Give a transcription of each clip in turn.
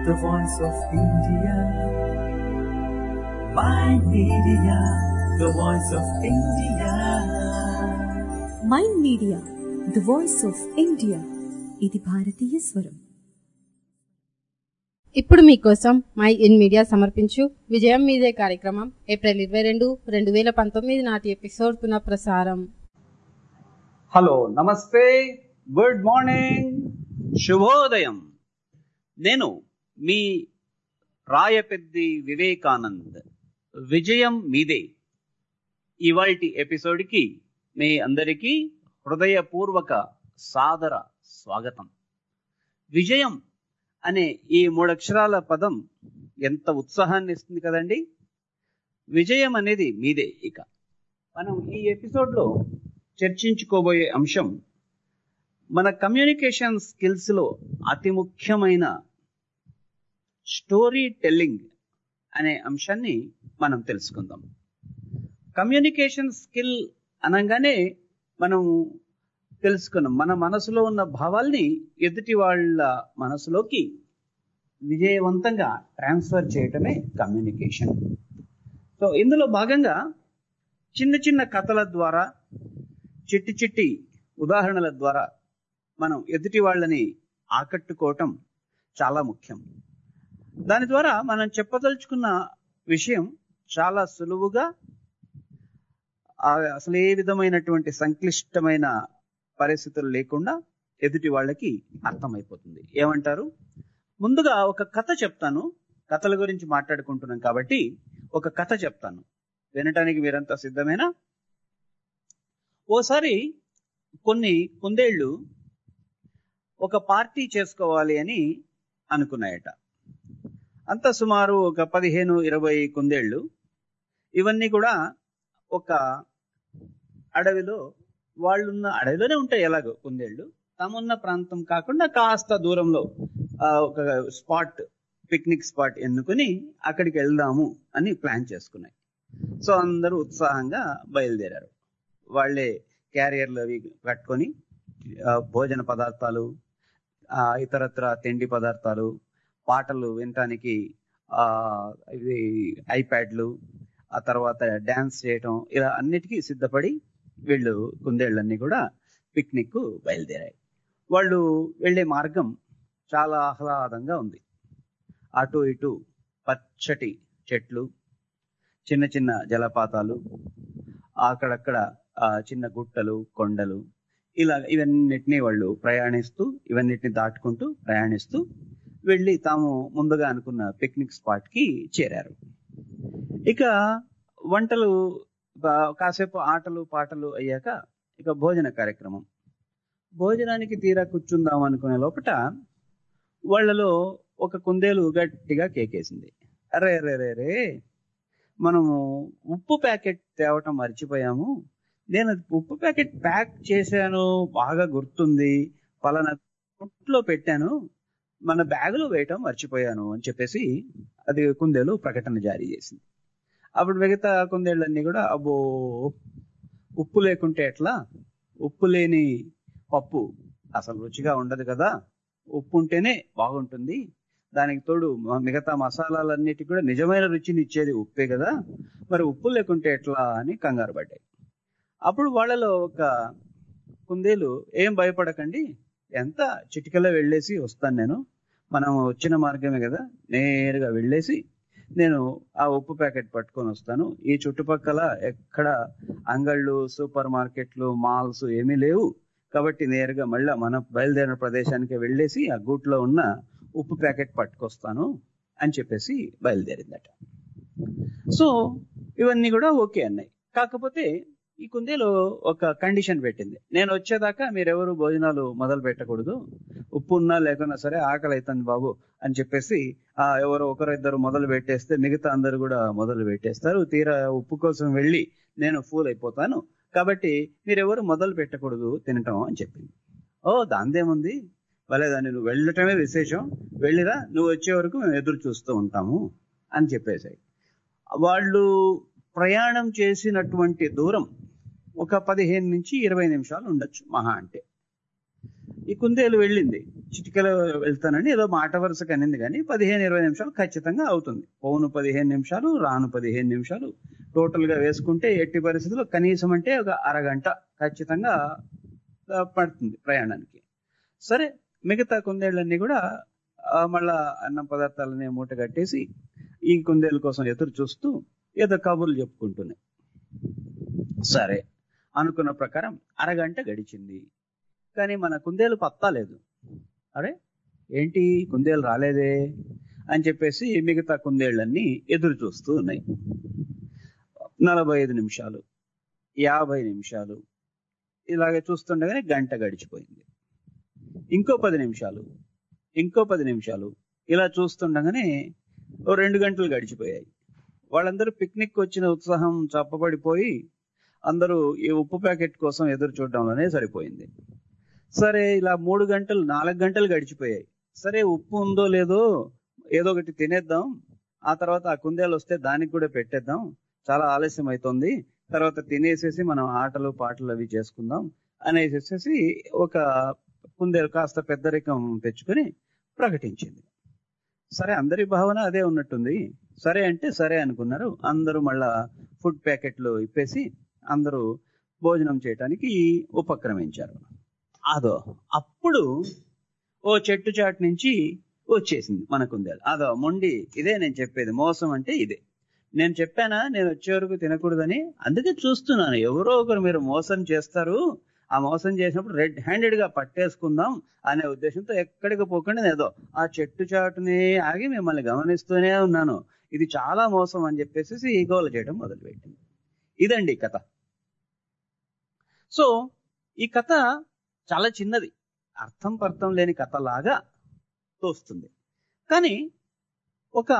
the voice of India. My media, the voice of India. Mind media the voice of India ఇది భారతీయ స్వరం ఇప్పుడు మీకోసం my mind media సమర్పించు విజయం మీదే కార్యక్రమం ఏప్రిల్ ఇరవై రెండు రెండు వేల పంతొమ్మిది నాటి ఎపిసోడ్ పునః ప్రసారం హలో నమస్తే గుడ్ మార్నింగ్ శుభోదయం నేను మీ రాయపెద్ది వివేకానంద్ విజయం మీదే ఇవాల్టి ఎపిసోడ్కి మీ అందరికీ హృదయపూర్వక సాదర స్వాగతం విజయం అనే ఈ మూడక్షరాల పదం ఎంత ఉత్సాహాన్ని ఇస్తుంది కదండి విజయం అనేది మీదే ఇక మనం ఈ ఎపిసోడ్లో చర్చించుకోబోయే అంశం మన కమ్యూనికేషన్ స్కిల్స్లో అతి ముఖ్యమైన స్టోరీ టెల్లింగ్ అనే అంశాన్ని మనం తెలుసుకుందాం కమ్యూనికేషన్ స్కిల్ అనగానే మనం తెలుసుకున్నాం మన మనసులో ఉన్న భావాల్ని ఎదుటి వాళ్ళ మనసులోకి విజయవంతంగా ట్రాన్స్ఫర్ చేయటమే కమ్యూనికేషన్ సో ఇందులో భాగంగా చిన్న చిన్న కథల ద్వారా చిట్టి చిట్టి ఉదాహరణల ద్వారా మనం ఎదుటి వాళ్ళని ఆకట్టుకోవటం చాలా ముఖ్యం దాని ద్వారా మనం చెప్పదలుచుకున్న విషయం చాలా సులువుగా ఆ అసలు ఏ విధమైనటువంటి సంక్లిష్టమైన పరిస్థితులు లేకుండా ఎదుటి వాళ్ళకి అర్థమైపోతుంది ఏమంటారు ముందుగా ఒక కథ చెప్తాను కథల గురించి మాట్లాడుకుంటున్నాం కాబట్టి ఒక కథ చెప్తాను వినటానికి మీరంతా సిద్ధమేనా ఓసారి కొన్ని కుందేళ్లు ఒక పార్టీ చేసుకోవాలి అని అనుకున్నాయట అంత సుమారు ఒక పదిహేను ఇరవై కుందేళ్లు ఇవన్నీ కూడా ఒక అడవిలో వాళ్ళున్న అడవిలోనే ఉంటాయి ఎలాగో కుందేళ్లు తామున్న ప్రాంతం కాకుండా కాస్త దూరంలో ఒక స్పాట్ పిక్నిక్ స్పాట్ ఎన్నుకుని అక్కడికి వెళ్దాము అని ప్లాన్ చేసుకున్నాయి సో అందరూ ఉత్సాహంగా బయలుదేరారు వాళ్ళే క్యారియర్లు అవి కట్టుకొని భోజన పదార్థాలు ఇతరత్ర తిండి పదార్థాలు పాటలు వినటానికి ఇది ఐప్యాడ్లు ఆ తర్వాత డ్యాన్స్ చేయటం ఇలా అన్నిటికీ సిద్ధపడి వీళ్ళు కుందేళ్ళన్నీ కూడా పిక్నిక్ బయలుదేరాయి వాళ్ళు వెళ్ళే మార్గం చాలా ఆహ్లాదంగా ఉంది అటు ఇటు పచ్చటి చెట్లు చిన్న చిన్న జలపాతాలు అక్కడక్కడ చిన్న గుట్టలు కొండలు ఇలా ఇవన్నిటినీ వాళ్ళు ప్రయాణిస్తూ ఇవన్నిటిని దాటుకుంటూ ప్రయాణిస్తూ వెళ్ళి తాము ముందుగా అనుకున్న పిక్నిక్ స్పాట్ కి చేరారు ఇక వంటలు కాసేపు ఆటలు పాటలు అయ్యాక ఇక భోజన కార్యక్రమం భోజనానికి తీరా కూర్చుందాం అనుకునే లోపట వాళ్ళలో ఒక కుందేలు గట్టిగా కేకేసింది అరే రే రే రే మనము ఉప్పు ప్యాకెట్ తేవటం మర్చిపోయాము నేను ఉప్పు ప్యాకెట్ ప్యాక్ చేశాను బాగా గుర్తుంది పలానా కొట్లో పెట్టాను మన బ్యాగులో వేయటం మర్చిపోయాను అని చెప్పేసి అది కుందేలు ప్రకటన జారీ చేసింది అప్పుడు మిగతా కుందేళ్ళన్నీ కూడా అబ్బో ఉప్పు లేకుంటే ఎట్లా ఉప్పు లేని పప్పు అసలు రుచిగా ఉండదు కదా ఉప్పు ఉంటేనే బాగుంటుంది దానికి తోడు మిగతా మసాలాలన్నిటి కూడా నిజమైన రుచిని ఇచ్చేది ఉప్పే కదా మరి ఉప్పు లేకుంటే ఎట్లా అని కంగారు పడ్డాయి అప్పుడు వాళ్ళలో ఒక కుందేలు ఏం భయపడకండి ఎంత చిటికలో వెళ్ళేసి వస్తాను నేను మనం వచ్చిన మార్గమే కదా నేరుగా వెళ్ళేసి నేను ఆ ఉప్పు ప్యాకెట్ పట్టుకొని వస్తాను ఈ చుట్టుపక్కల ఎక్కడ అంగళ్ళు సూపర్ మార్కెట్లు మాల్స్ ఏమీ లేవు కాబట్టి నేరుగా మళ్ళీ మన బయలుదేరిన ప్రదేశానికి వెళ్ళేసి ఆ గూట్లో ఉన్న ఉప్పు ప్యాకెట్ పట్టుకొస్తాను అని చెప్పేసి బయలుదేరిందట సో ఇవన్నీ కూడా ఓకే అన్నాయి కాకపోతే ఈ కుందేలు ఒక కండిషన్ పెట్టింది నేను వచ్చేదాకా మీరెవరు భోజనాలు మొదలు పెట్టకూడదు ఉప్పు ఉన్నా లేకున్నా సరే ఆకలి అవుతుంది బాబు అని చెప్పేసి ఆ ఎవరో ఒకరు ఇద్దరు మొదలు పెట్టేస్తే మిగతా అందరు కూడా మొదలు పెట్టేస్తారు తీరా ఉప్పు కోసం వెళ్ళి నేను ఫూల్ అయిపోతాను కాబట్టి మీరెవరు మొదలు పెట్టకూడదు తినటం అని చెప్పింది ఓ దాందేముంది వలేదాన్ని నువ్వు వెళ్ళటమే విశేషం వెళ్ళిరా నువ్వు వచ్చే వరకు మేము ఎదురు చూస్తూ ఉంటాము అని చెప్పేసాయి వాళ్ళు ప్రయాణం చేసినటువంటి దూరం ఒక పదిహేను నుంచి ఇరవై నిమిషాలు ఉండొచ్చు మహా అంటే ఈ కుందేలు వెళ్ళింది చిటికలో వెళ్తానని ఏదో మాట వరుసకు అనింది కానీ పదిహేను ఇరవై నిమిషాలు ఖచ్చితంగా అవుతుంది పోను పదిహేను నిమిషాలు రాను పదిహేను నిమిషాలు టోటల్ గా వేసుకుంటే ఎట్టి పరిస్థితుల్లో కనీసం అంటే ఒక అరగంట ఖచ్చితంగా ఆ, పడుతుంది ప్రయాణానికి సరే మిగతా కుందేళ్ళన్నీ కూడా ఆ, మళ్ళా అన్నం పదార్థాలని మూట కట్టేసి ఈ కుందేల కోసం ఎదురు చూస్తూ ఏదో కబుర్లు చెప్పుకుంటున్నాయి సరే అనుకున్న ప్రకారం అరగంట గడిచింది కానీ మన కుందేలు పత్తా లేదు అరే ఏంటి కుందేలు రాలేదే అని చెప్పేసి మిగతా కుందేళ్ళన్నీ ఎదురు చూస్తూ ఉన్నాయి నలభై ఐదు నిమిషాలు యాభై నిమిషాలు ఇలాగే చూస్తుండగానే గంట గడిచిపోయింది ఇంకో పది నిమిషాలు ఇంకో పది నిమిషాలు ఇలా చూస్తుండగానే ఓ రెండు గంటలు గడిచిపోయాయి వాళ్ళందరూ పిక్నిక్ వచ్చిన ఉత్సాహం చప్పబడిపోయి అందరూ ఈ ఉప్పు ప్యాకెట్ కోసం ఎదురు చూడడంలోనే సరిపోయింది సరే ఇలా మూడు గంటలు నాలుగు గంటలు గడిచిపోయాయి సరే ఉప్పు ఉందో లేదో ఏదో ఒకటి తినేద్దాం ఆ తర్వాత ఆ కుందేలు వస్తే దానికి కూడా పెట్టేద్దాం చాలా ఆలస్యం అవుతుంది తర్వాత తినేసేసి మనం ఆటలు పాటలు అవి చేసుకుందాం అనేసేసి ఒక కుందేలు కాస్త పెద్దరికం తెచ్చుకొని ప్రకటించింది సరే అందరి భావన అదే ఉన్నట్టుంది సరే అంటే సరే అనుకున్నారు అందరూ మళ్ళా ఫుడ్ ప్యాకెట్లు ఇప్పేసి అందరూ భోజనం చేయటానికి ఉపక్రమించారు అదో అప్పుడు ఓ చెట్టు చాటు నుంచి వచ్చేసింది మన కుందేలు అదో మొండి ఇదే నేను చెప్పేది మోసం అంటే ఇదే నేను చెప్పానా నేను వచ్చే వరకు తినకూడదని అందుకే చూస్తున్నాను ఎవరో ఒకరు మీరు మోసం చేస్తారు ఆ మోసం చేసినప్పుడు రెడ్ హ్యాండెడ్ గా పట్టేసుకుందాం అనే ఉద్దేశంతో ఎక్కడికి పోకుండా ఏదో ఆ చెట్టు చాటునే ఆగి మిమ్మల్ని గమనిస్తూనే ఉన్నాను ఇది చాలా మోసం అని చెప్పేసి ఈ గోల చేయడం మొదలుపెట్టింది ఇదండి కథ సో ఈ కథ చాలా చిన్నది అర్థం పర్థం లేని కథలాగా తోస్తుంది కానీ ఒక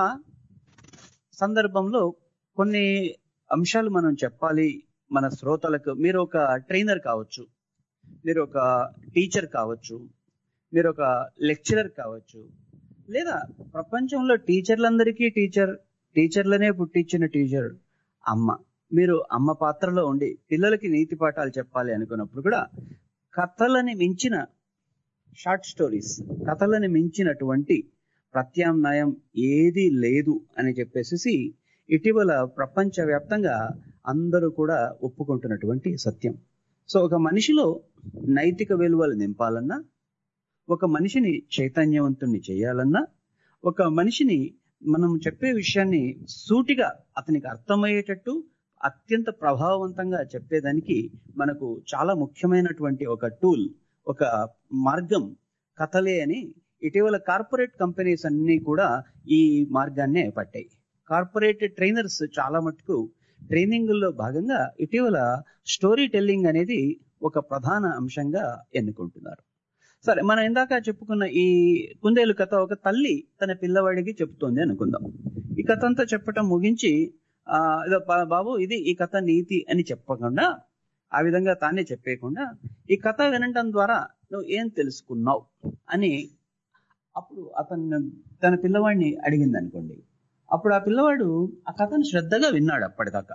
సందర్భంలో కొన్ని అంశాలు మనం చెప్పాలి మన శ్రోతలకు మీరు ఒక ట్రైనర్ కావచ్చు మీరు ఒక టీచర్ కావచ్చు మీరు ఒక లెక్చరర్ కావచ్చు లేదా ప్రపంచంలో టీచర్లందరికీ టీచర్ టీచర్లనే పుట్టించిన టీచర్ అమ్మ మీరు అమ్మ పాత్రలో ఉండి పిల్లలకి నీతి పాఠాలు చెప్పాలి అనుకున్నప్పుడు కూడా కథలని మించిన షార్ట్ స్టోరీస్ కథలని మించినటువంటి ప్రత్యామ్నాయం ఏది లేదు అని చెప్పేసి ఇటీవల ప్రపంచ వ్యాప్తంగా అందరూ కూడా ఒప్పుకుంటున్నటువంటి సత్యం సో ఒక మనిషిలో నైతిక విలువలు నింపాలన్నా ఒక మనిషిని చైతన్యవంతుణ్ణి చేయాలన్నా ఒక మనిషిని మనం చెప్పే విషయాన్ని సూటిగా అతనికి అర్థమయ్యేటట్టు అత్యంత ప్రభావవంతంగా చెప్పేదానికి మనకు చాలా ముఖ్యమైనటువంటి ఒక టూల్ ఒక మార్గం కథలే అని ఇటీవల కార్పొరేట్ కంపెనీస్ అన్ని కూడా ఈ మార్గాన్నే పట్టాయి కార్పొరేట్ ట్రైనర్స్ చాలా మటుకు ట్రైనింగ్ లో భాగంగా ఇటీవల స్టోరీ టెల్లింగ్ అనేది ఒక ప్రధాన అంశంగా ఎన్నుకుంటున్నారు సరే మనం ఇందాక చెప్పుకున్న ఈ కుందేలు కథ ఒక తల్లి తన పిల్లవాడికి చెప్తోంది అనుకుందాం ఈ కథ అంతా చెప్పటం ముగించి ఆ ఇదో బా- బాబు ఇది ఈ కథ నీతి అని చెప్పకుండా ఆ విధంగా తానే చెప్పేయకుండా ఈ కథ వినటం ద్వారా నువ్వు ఏం తెలుసుకున్నావు అని అప్పుడు అతను తన పిల్లవాడిని అడిగింది అనుకోండి అప్పుడు ఆ పిల్లవాడు ఆ కథను శ్రద్ధగా విన్నాడు అప్పటిదాకా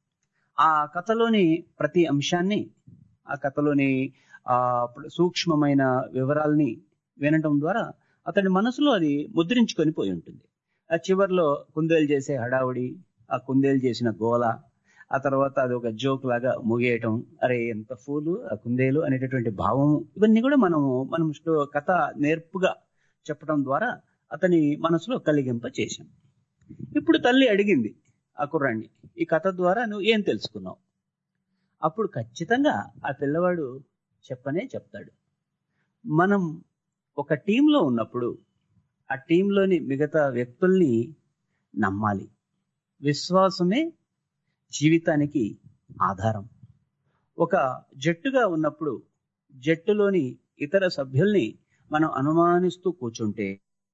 ఆ కథలోని ప్రతి అంశాన్ని ఆ కథలోని ఆ సూక్ష్మమైన వివరాల్ని వినటం ద్వారా అతని మనసులో అది ముద్రించుకొని పోయి ఉంటుంది ఆ చివర్లో కుందేలు చేసే హడావుడి ఆ కుందేలు చేసిన గోల ఆ తర్వాత అది ఒక జోక్ లాగా ముగియటం అరే ఎంత ఫూలు ఆ కుందేలు అనేటటువంటి భావం ఇవన్నీ కూడా మనము మనం స్టో- కథ నేర్పుగా చెప్పడం ద్వారా అతని మనసులో కలిగింప చేశాం ఇప్పుడు తల్లి అడిగింది ఆ కుర్రాన్ని ఈ కథ ద్వారా నువ్వు ఏం తెలుసుకున్నావు అప్పుడు ఖచ్చితంగా ఆ పిల్లవాడు చెప్పనే చెప్తాడు మనం ఒక టీంలో ఉన్నప్పుడు ఆ టీంలోని మిగతా వ్యక్తుల్ని నమ్మాలి విశ్వాసమే జీవితానికి ఆధారం ఒక జట్టుగా ఉన్నప్పుడు జట్టులోని ఇతర సభ్యుల్ని మనం అనుమానిస్తూ కూర్చుంటే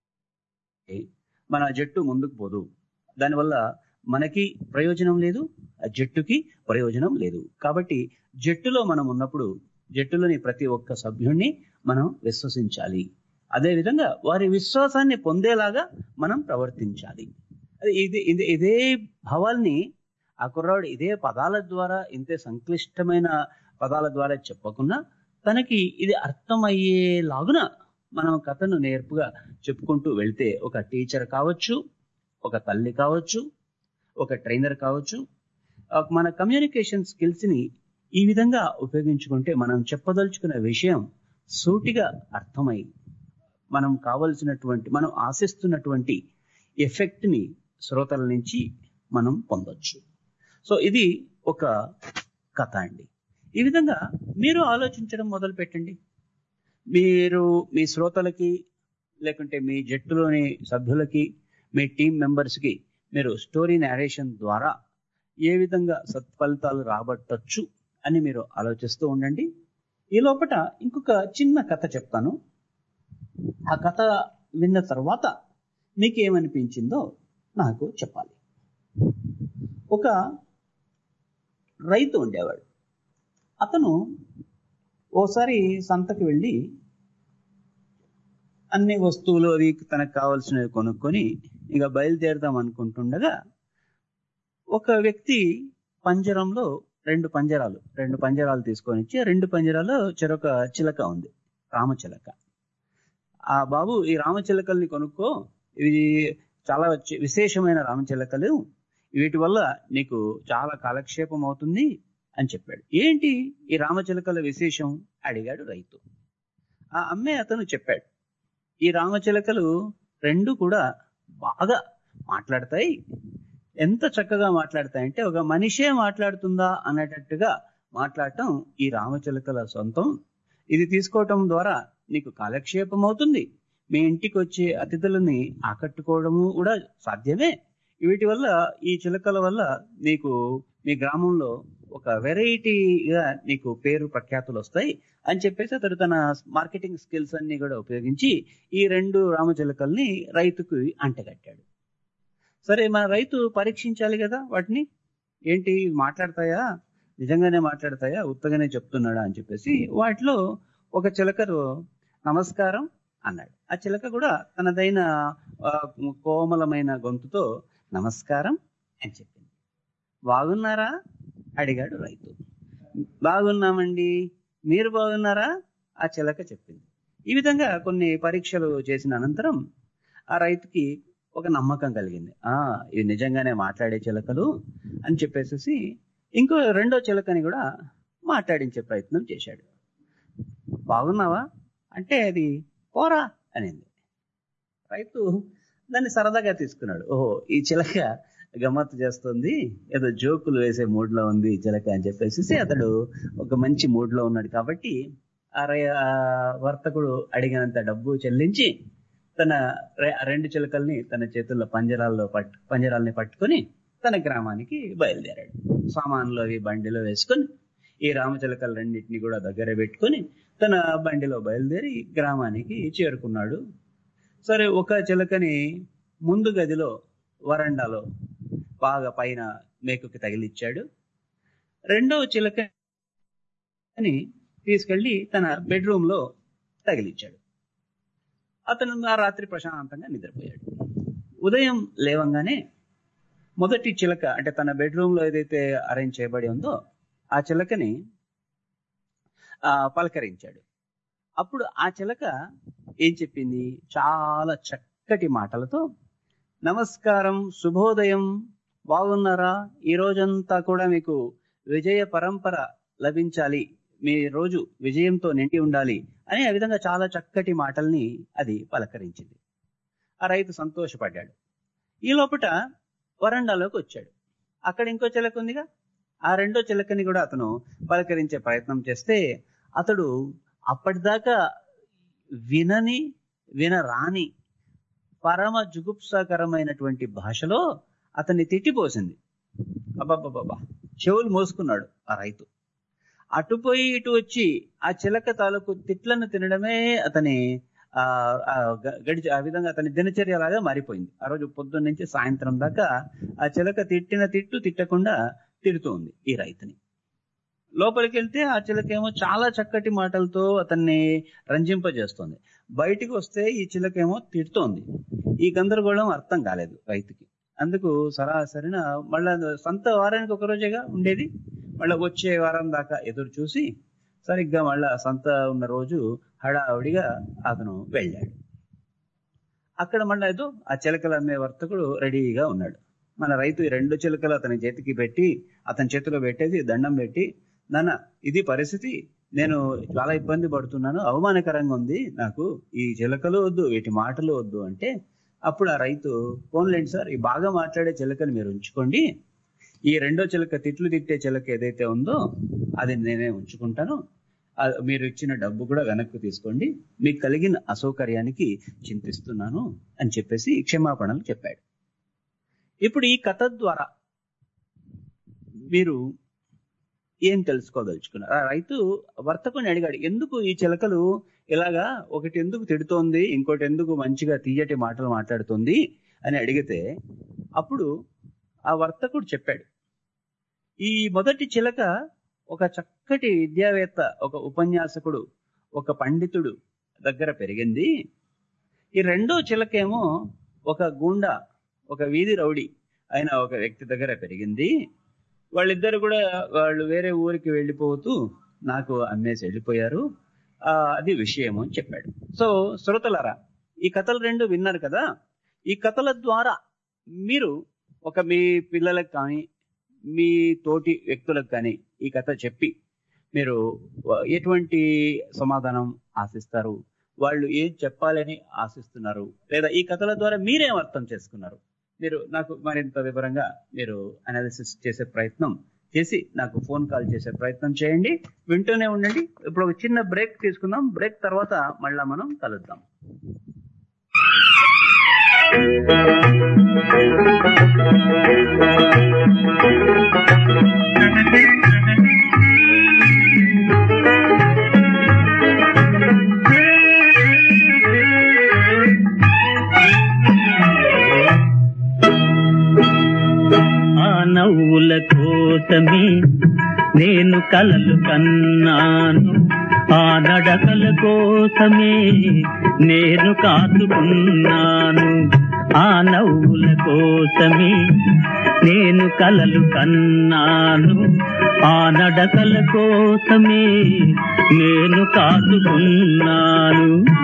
మన జట్టు ముందుకు పోదు దానివల్ల మనకి ప్రయోజనం లేదు ఆ జట్టుకి ప్రయోజనం లేదు కాబట్టి జట్టులో మనం ఉన్నప్పుడు జట్టులోని ప్రతి ఒక్క సభ్యుణ్ణి మనం విశ్వసించాలి అదే విధంగా వారి విశ్వాసాన్ని పొందేలాగా మనం ప్రవర్తించాలి అది ఇది ఇది- ఇదే భావాల్ని ఆ కుర్రాడు ఇదే పదాల ద్వారా ఇంతే సంక్లిష్టమైన పదాల ద్వారా చెప్పకుండా తనకి ఇది అర్థమయ్యేలాగున మనం కథను నేర్పుగా చెప్పుకుంటూ వెళ్తే ఒక టీచర్ కావచ్చు ఒక తల్లి కావచ్చు ఒక ట్రైనర్ కావచ్చు ఆ, మన కమ్యూనికేషన్ స్కిల్స్ ని ఈ విధంగా ఉపయోగించుకుంటే మనం చెప్పదలుచుకున్న విషయం సూటిగా అర్థమై మనం కావలసినటువంటి మనం ఆశిస్తున్నటువంటి ఎఫెక్ట్ ని శ్రోతల నుంచి మనం పొందొచ్చు సో ఇది ఒక కథ అండి ఈ విధంగా మీరు ఆలోచించడం మొదలు పెట్టండి మీరు మీ శ్రోతలకి లేకుంటే మీ జట్టులోని సభ్యులకి మీ టీం మెంబర్స్ కి మీరు స్టోరీ నేరేషన్ ద్వారా ఏ విధంగా సత్ఫలితాలు రాబట్టొచ్చు అని మీరు ఆలోచిస్తూ ఉండండి ఈ లోపల ఇంకొక చిన్న కథ చెప్తాను ఆ కథ విన్న తర్వాత మీకు ఏమనిపించిందో నాకు చెప్పాలి ఒక రైతు ఉండేవాడు అతను ఓసారి సంతకి వెళ్ళి అన్ని వస్తువులు అవి తనకు కావాల్సినవి కొనుక్కొని ఇక బయలుదేరదాం అనుకుంటుండగా ఒక వ్యక్తి పంజరంలో రెండు పంజరాలు రెండు పంజరాలు తీసుకొని ఇచ్చి ఆ రెండు పంజరాలు చెరొక చిలక ఉంది రామచిలక ఆ బాబు ఈ రామచిలకల్ని కొనుక్కో ఇవి చాలా చి- విశేషమైన రామచిలకలు వీటి వల్ల నీకు చాలా కాలక్షేపం అవుతుంది అని చెప్పాడు ఏంటి ఈ రామచిలకల విశేషం అడిగాడు రైతు ఆ అమ్మే అతను చెప్పాడు ఈ రామచిలకలు రెండు కూడా బాగా మాట్లాడతాయి ఎంత చక్కగా మాట్లాడతాయంటే ఒక మనిషే మాట్లాడుతుందా అనేటట్టుగా మాట్లాడటం ఈ రామచిలకల సొంతం ఇది తీసుకోవటం ద్వారా నీకు కాలక్షేపం అవుతుంది మీ ఇంటికి వచ్చే అతిథులని ఆకట్టుకోవడము కూడా సాధ్యమే వీటి వల్ల ఈ చిలకల వల్ల నీకు మీ గ్రామంలో ఒక వెరైటీగా నీకు పేరు ప్రఖ్యాతులు వస్తాయి అని చెప్పేసి అతడు తన మార్కెటింగ్ స్కిల్స్ అన్ని కూడా ఉపయోగించి ఈ రెండు రామచిలకల్ని రైతుకు అంటగట్టాడు సరే మన రైతు పరీక్షించాలి కదా వాటిని ఏంటి ఇవి మాట్లాడతాయా నిజంగానే మాట్లాడతాయా ఉత్తగానే చెప్తున్నాడా అని చెప్పేసి వాటిలో ఒక చిలకరు నమస్కారం అన్నాడు ఆ చిలక కూడా తనదైన ఆ, కోమలమైన గొంతుతో నమస్కారం అని చెప్పింది బాగున్నారా అడిగాడు రైతు బాగున్నామండి మీరు బాగున్నారా ఆ చిలక చెప్పింది ఈ విధంగా కొన్ని పరీక్షలు చేసిన అనంతరం ఆ రైతుకి ఒక నమ్మకం కలిగింది ఆ ఇవి నిజంగానే మాట్లాడే చిలకలు అని చెప్పేసి ఇంకో రెండో చిలకని కూడా మాట్లాడించే ప్రయత్నం చేశాడు బాగున్నావా అంటే అది పోరా అనింది రైతు దాన్ని సరదాగా తీసుకున్నాడు ఓహో ఈ చిలక గమ్మత్తు చేస్తుంది ఏదో జోకులు వేసే మూడ్ లో ఉంది ఈ చిలక అని చెప్పేసి అతడు ఒక మంచి మూడ్ లో ఉన్నాడు కాబట్టి ఆ రై- ఆ వర్తకుడు అడిగినంత డబ్బు చెల్లించి తన రె- రెండు చిలకల్ని తన చేతుల్లో పంజరాల్లో పట్టు పంజరాల్ని పట్టుకొని తన గ్రామానికి బయలుదేరాడు సామాన్లు అవి బండిలో వేసుకొని ఈ రామచిలకలు రెండింటిని కూడా దగ్గర పెట్టుకొని తన బండిలో బయలుదేరి గ్రామానికి చేరుకున్నాడు సరే ఒక చిలకని ముందు గదిలో వరండాలో బాగా పైన మేకుకి తగిలిచ్చాడు రెండో చిలకని తీసుకెళ్లి తన బెడ్రూమ్ లో తగిలిచ్చాడు అతను ఆ రాత్రి ప్రశాంతంగా నిద్రపోయాడు ఉదయం లేవంగానే మొదటి చిలక అంటే తన బెడ్రూమ్ లో ఏదైతే అరేంజ్ చేయబడి ఉందో ఆ చిలకని ఆ పలకరించాడు అప్పుడు ఆ చిలక ఏం చెప్పింది చాలా చక్కటి మాటలతో నమస్కారం శుభోదయం బాగున్నారా ఈ రోజంతా కూడా మీకు విజయ పరంపర లభించాలి మీ రోజు విజయంతో నిండి ఉండాలి అని ఆ విధంగా చాలా చక్కటి మాటల్ని అది పలకరించింది ఆ రైతు సంతోషపడ్డాడు ఈ లోపట వరండాలోకి వచ్చాడు అక్కడ ఇంకో చిలక ఉందిగా ఆ రెండో చిలకని కూడా అతను పలకరించే ప్రయత్నం చేస్తే అతడు అప్పటిదాకా వినని వినరాని పరమ జుగుప్సాకరమైనటువంటి భాషలో అతన్ని తిట్టిపోసింది అబ్బాబ్బాబ్బా చెవులు మోసుకున్నాడు ఆ రైతు అటుపోయి ఇటు వచ్చి ఆ చిలక తాలూకు తిట్లను తినడమే అతని ఆ ఆ గ- గడిచి ఆ విధంగా అతని దినచర్య లాగా మారిపోయింది ఆ రోజు పొద్దున్న నుంచి సాయంత్రం దాకా ఆ చిలక తిట్టిన తిట్టు తిట్టకుండా తిడుతూ ఉంది ఈ రైతుని లోపలికి వెళ్తే ఆ చిలకేమో చాలా చక్కటి మాటలతో అతన్ని రంజింపజేస్తోంది బయటికి వస్తే ఈ చిలకేమో తిడుతోంది ఈ గందరగోళం అర్థం కాలేదు రైతుకి అందుకు సరాసరిన మళ్ళా సొంత వారానికి ఒక రోజేగా ఉండేది మళ్ళీ వచ్చే వారం దాకా ఎదురు చూసి సరిగ్గా మళ్ళా సంత ఉన్న రోజు హడావుడిగా అతను వెళ్ళాడు అక్కడ మళ్ళా ఏదో ఆ చిలకలు అమ్మే వర్తకుడు రెడీగా ఉన్నాడు మన రైతు ఈ రెండు చిలకలు అతని చేతికి పెట్టి అతని చేతిలో పెట్టేసి దండం పెట్టి నాన్న ఇది పరిస్థితి నేను చాలా ఇబ్బంది పడుతున్నాను అవమానకరంగా ఉంది నాకు ఈ చిలకలు వద్దు వీటి మాటలు వద్దు అంటే అప్పుడు ఆ రైతు పోన్లేండి సార్ ఈ బాగా మాట్లాడే చిలకని మీరు ఉంచుకోండి ఈ రెండో చిలక తిట్లు తిట్టే చిలక ఏదైతే ఉందో అది నేనే ఉంచుకుంటాను ఆ మీరు ఇచ్చిన డబ్బు కూడా వెనక్కి తీసుకోండి మీకు కలిగిన అసౌకర్యానికి చింతిస్తున్నాను అని చెప్పేసి క్షమాపణలు చెప్పాడు ఇప్పుడు ఈ కథ ద్వారా మీరు ఏం తెలుసుకోదలుచుకున్నారు ఆ రైతు వర్తకుని అడిగాడు ఎందుకు ఈ చిలకలు ఇలాగా ఒకటి ఎందుకు తిడుతోంది ఇంకోటి ఎందుకు మంచిగా తీయటి మాటలు మాట్లాడుతుంది అని అడిగితే అప్పుడు ఆ వర్తకుడు చెప్పాడు ఈ మొదటి చిలక ఒక చక్కటి విద్యావేత్త ఒక ఉపన్యాసకుడు ఒక పండితుడు దగ్గర పెరిగింది ఈ రెండో చిలకేమో ఒక గూండా ఒక వీధి రౌడీ అయిన ఒక వ్యక్తి దగ్గర పెరిగింది వాళ్ళిద్దరు కూడా వాళ్ళు వేరే ఊరికి వెళ్ళిపోతూ నాకు అమ్మేసి వెళ్ళిపోయారు ఆ అది విషయము అని చెప్పాడు సో శ్రోతలారా ఈ కథలు రెండు విన్నారు కదా ఈ కథల ద్వారా మీరు ఒక మీ పిల్లలకు కానీ మీ తోటి వ్యక్తులకు కానీ ఈ కథ చెప్పి మీరు ఎటువంటి సమాధానం ఆశిస్తారు వాళ్ళు ఏం చెప్పాలని ఆశిస్తున్నారు లేదా ఈ కథల ద్వారా మీరేం అర్థం చేసుకున్నారు మీరు నాకు మరింత వివరంగా మీరు అనాలిసిస్ చేసే ప్రయత్నం చేసి నాకు ఫోన్ కాల్ చేసే ప్రయత్నం చేయండి వింటూనే ఉండండి ఇప్పుడు ఒక చిన్న బ్రేక్ తీసుకుందాం బ్రేక్ తర్వాత మళ్ళా మనం కలుద్దాం ఆ నవ్వుల కోసమే నేను కలలు కన్నాను ఆ నడకల కోసమే నేను కాచుకున్నాను ఆ నవ్వుల కోసమే నేను కలలు కన్నాను ఆ నడకల కోసమే నేను కాచుకున్నాను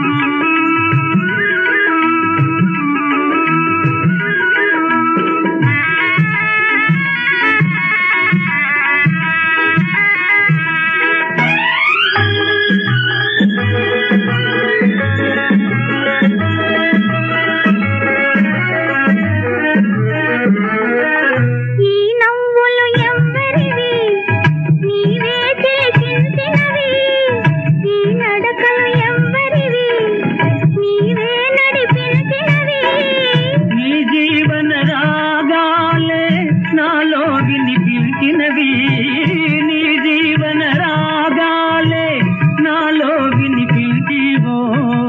ఈ నవ్వులు ఎవ్వరివి నీవే చేసించినవి ఈ నడకలు ఎవ్వరివి నీవే నడిపించినవి నీ జీవన రాగాలే నాలో వినిపించినవి నీ జీవన రాగాలే నాలో వినిపించివో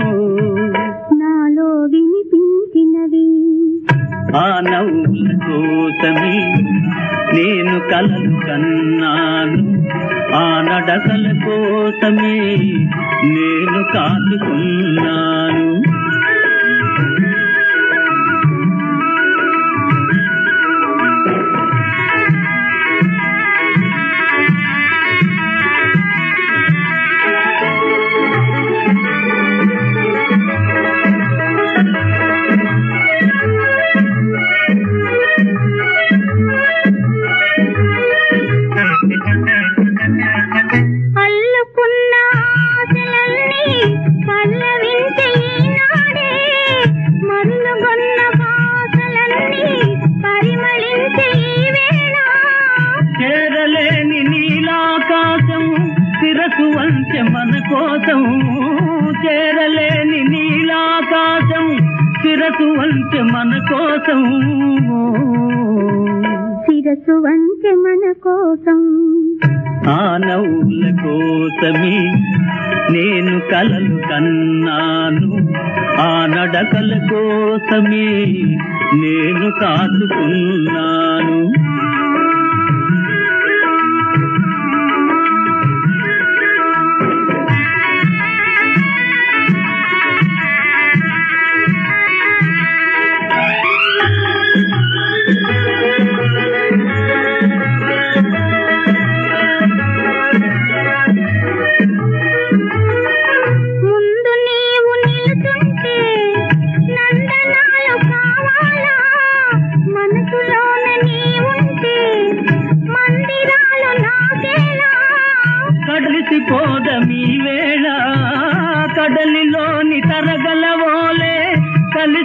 నాలో వినిపించినవి ఆ నవ్వుల కోసమే నేను కలలు కన్నాను ఆ నడకల కోసమే నేను కాచుకున్నాను అల్లుకున్న ఆశలన్నీ పల్లవించే ఈనాడే మన్నుగొన్న భాషలన్నీ పరిమళించే ఈ వేళ చేరలేని నీలాకాశం శిరసు వంచె మన కోసం చేరలేని నీలాకాశం శిరసు వంచె మన కోసం శిరసు వంచె మన కోసం ఆ నవ్వుల కోసమే నేను కలలు కన్నాను ఆ నడకల కోసమే నేను కాచుకున్నాను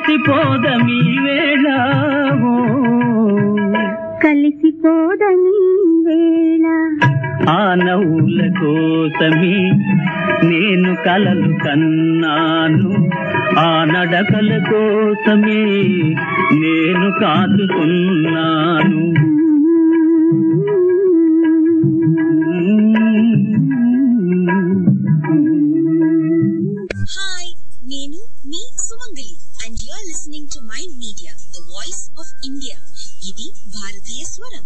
కలిసిపోదమీ వేళ ఓ. కలిసిపోదని వేళ ఆ నవ్వుల కోసమే నేను కలలు కన్నాను ఆ నడకల కోసమే నేను కాచుకున్నాను హాయ్ నేను మీ Sumangali and you are listening to mind media the voice of India ఇది భారతీయ స్వరం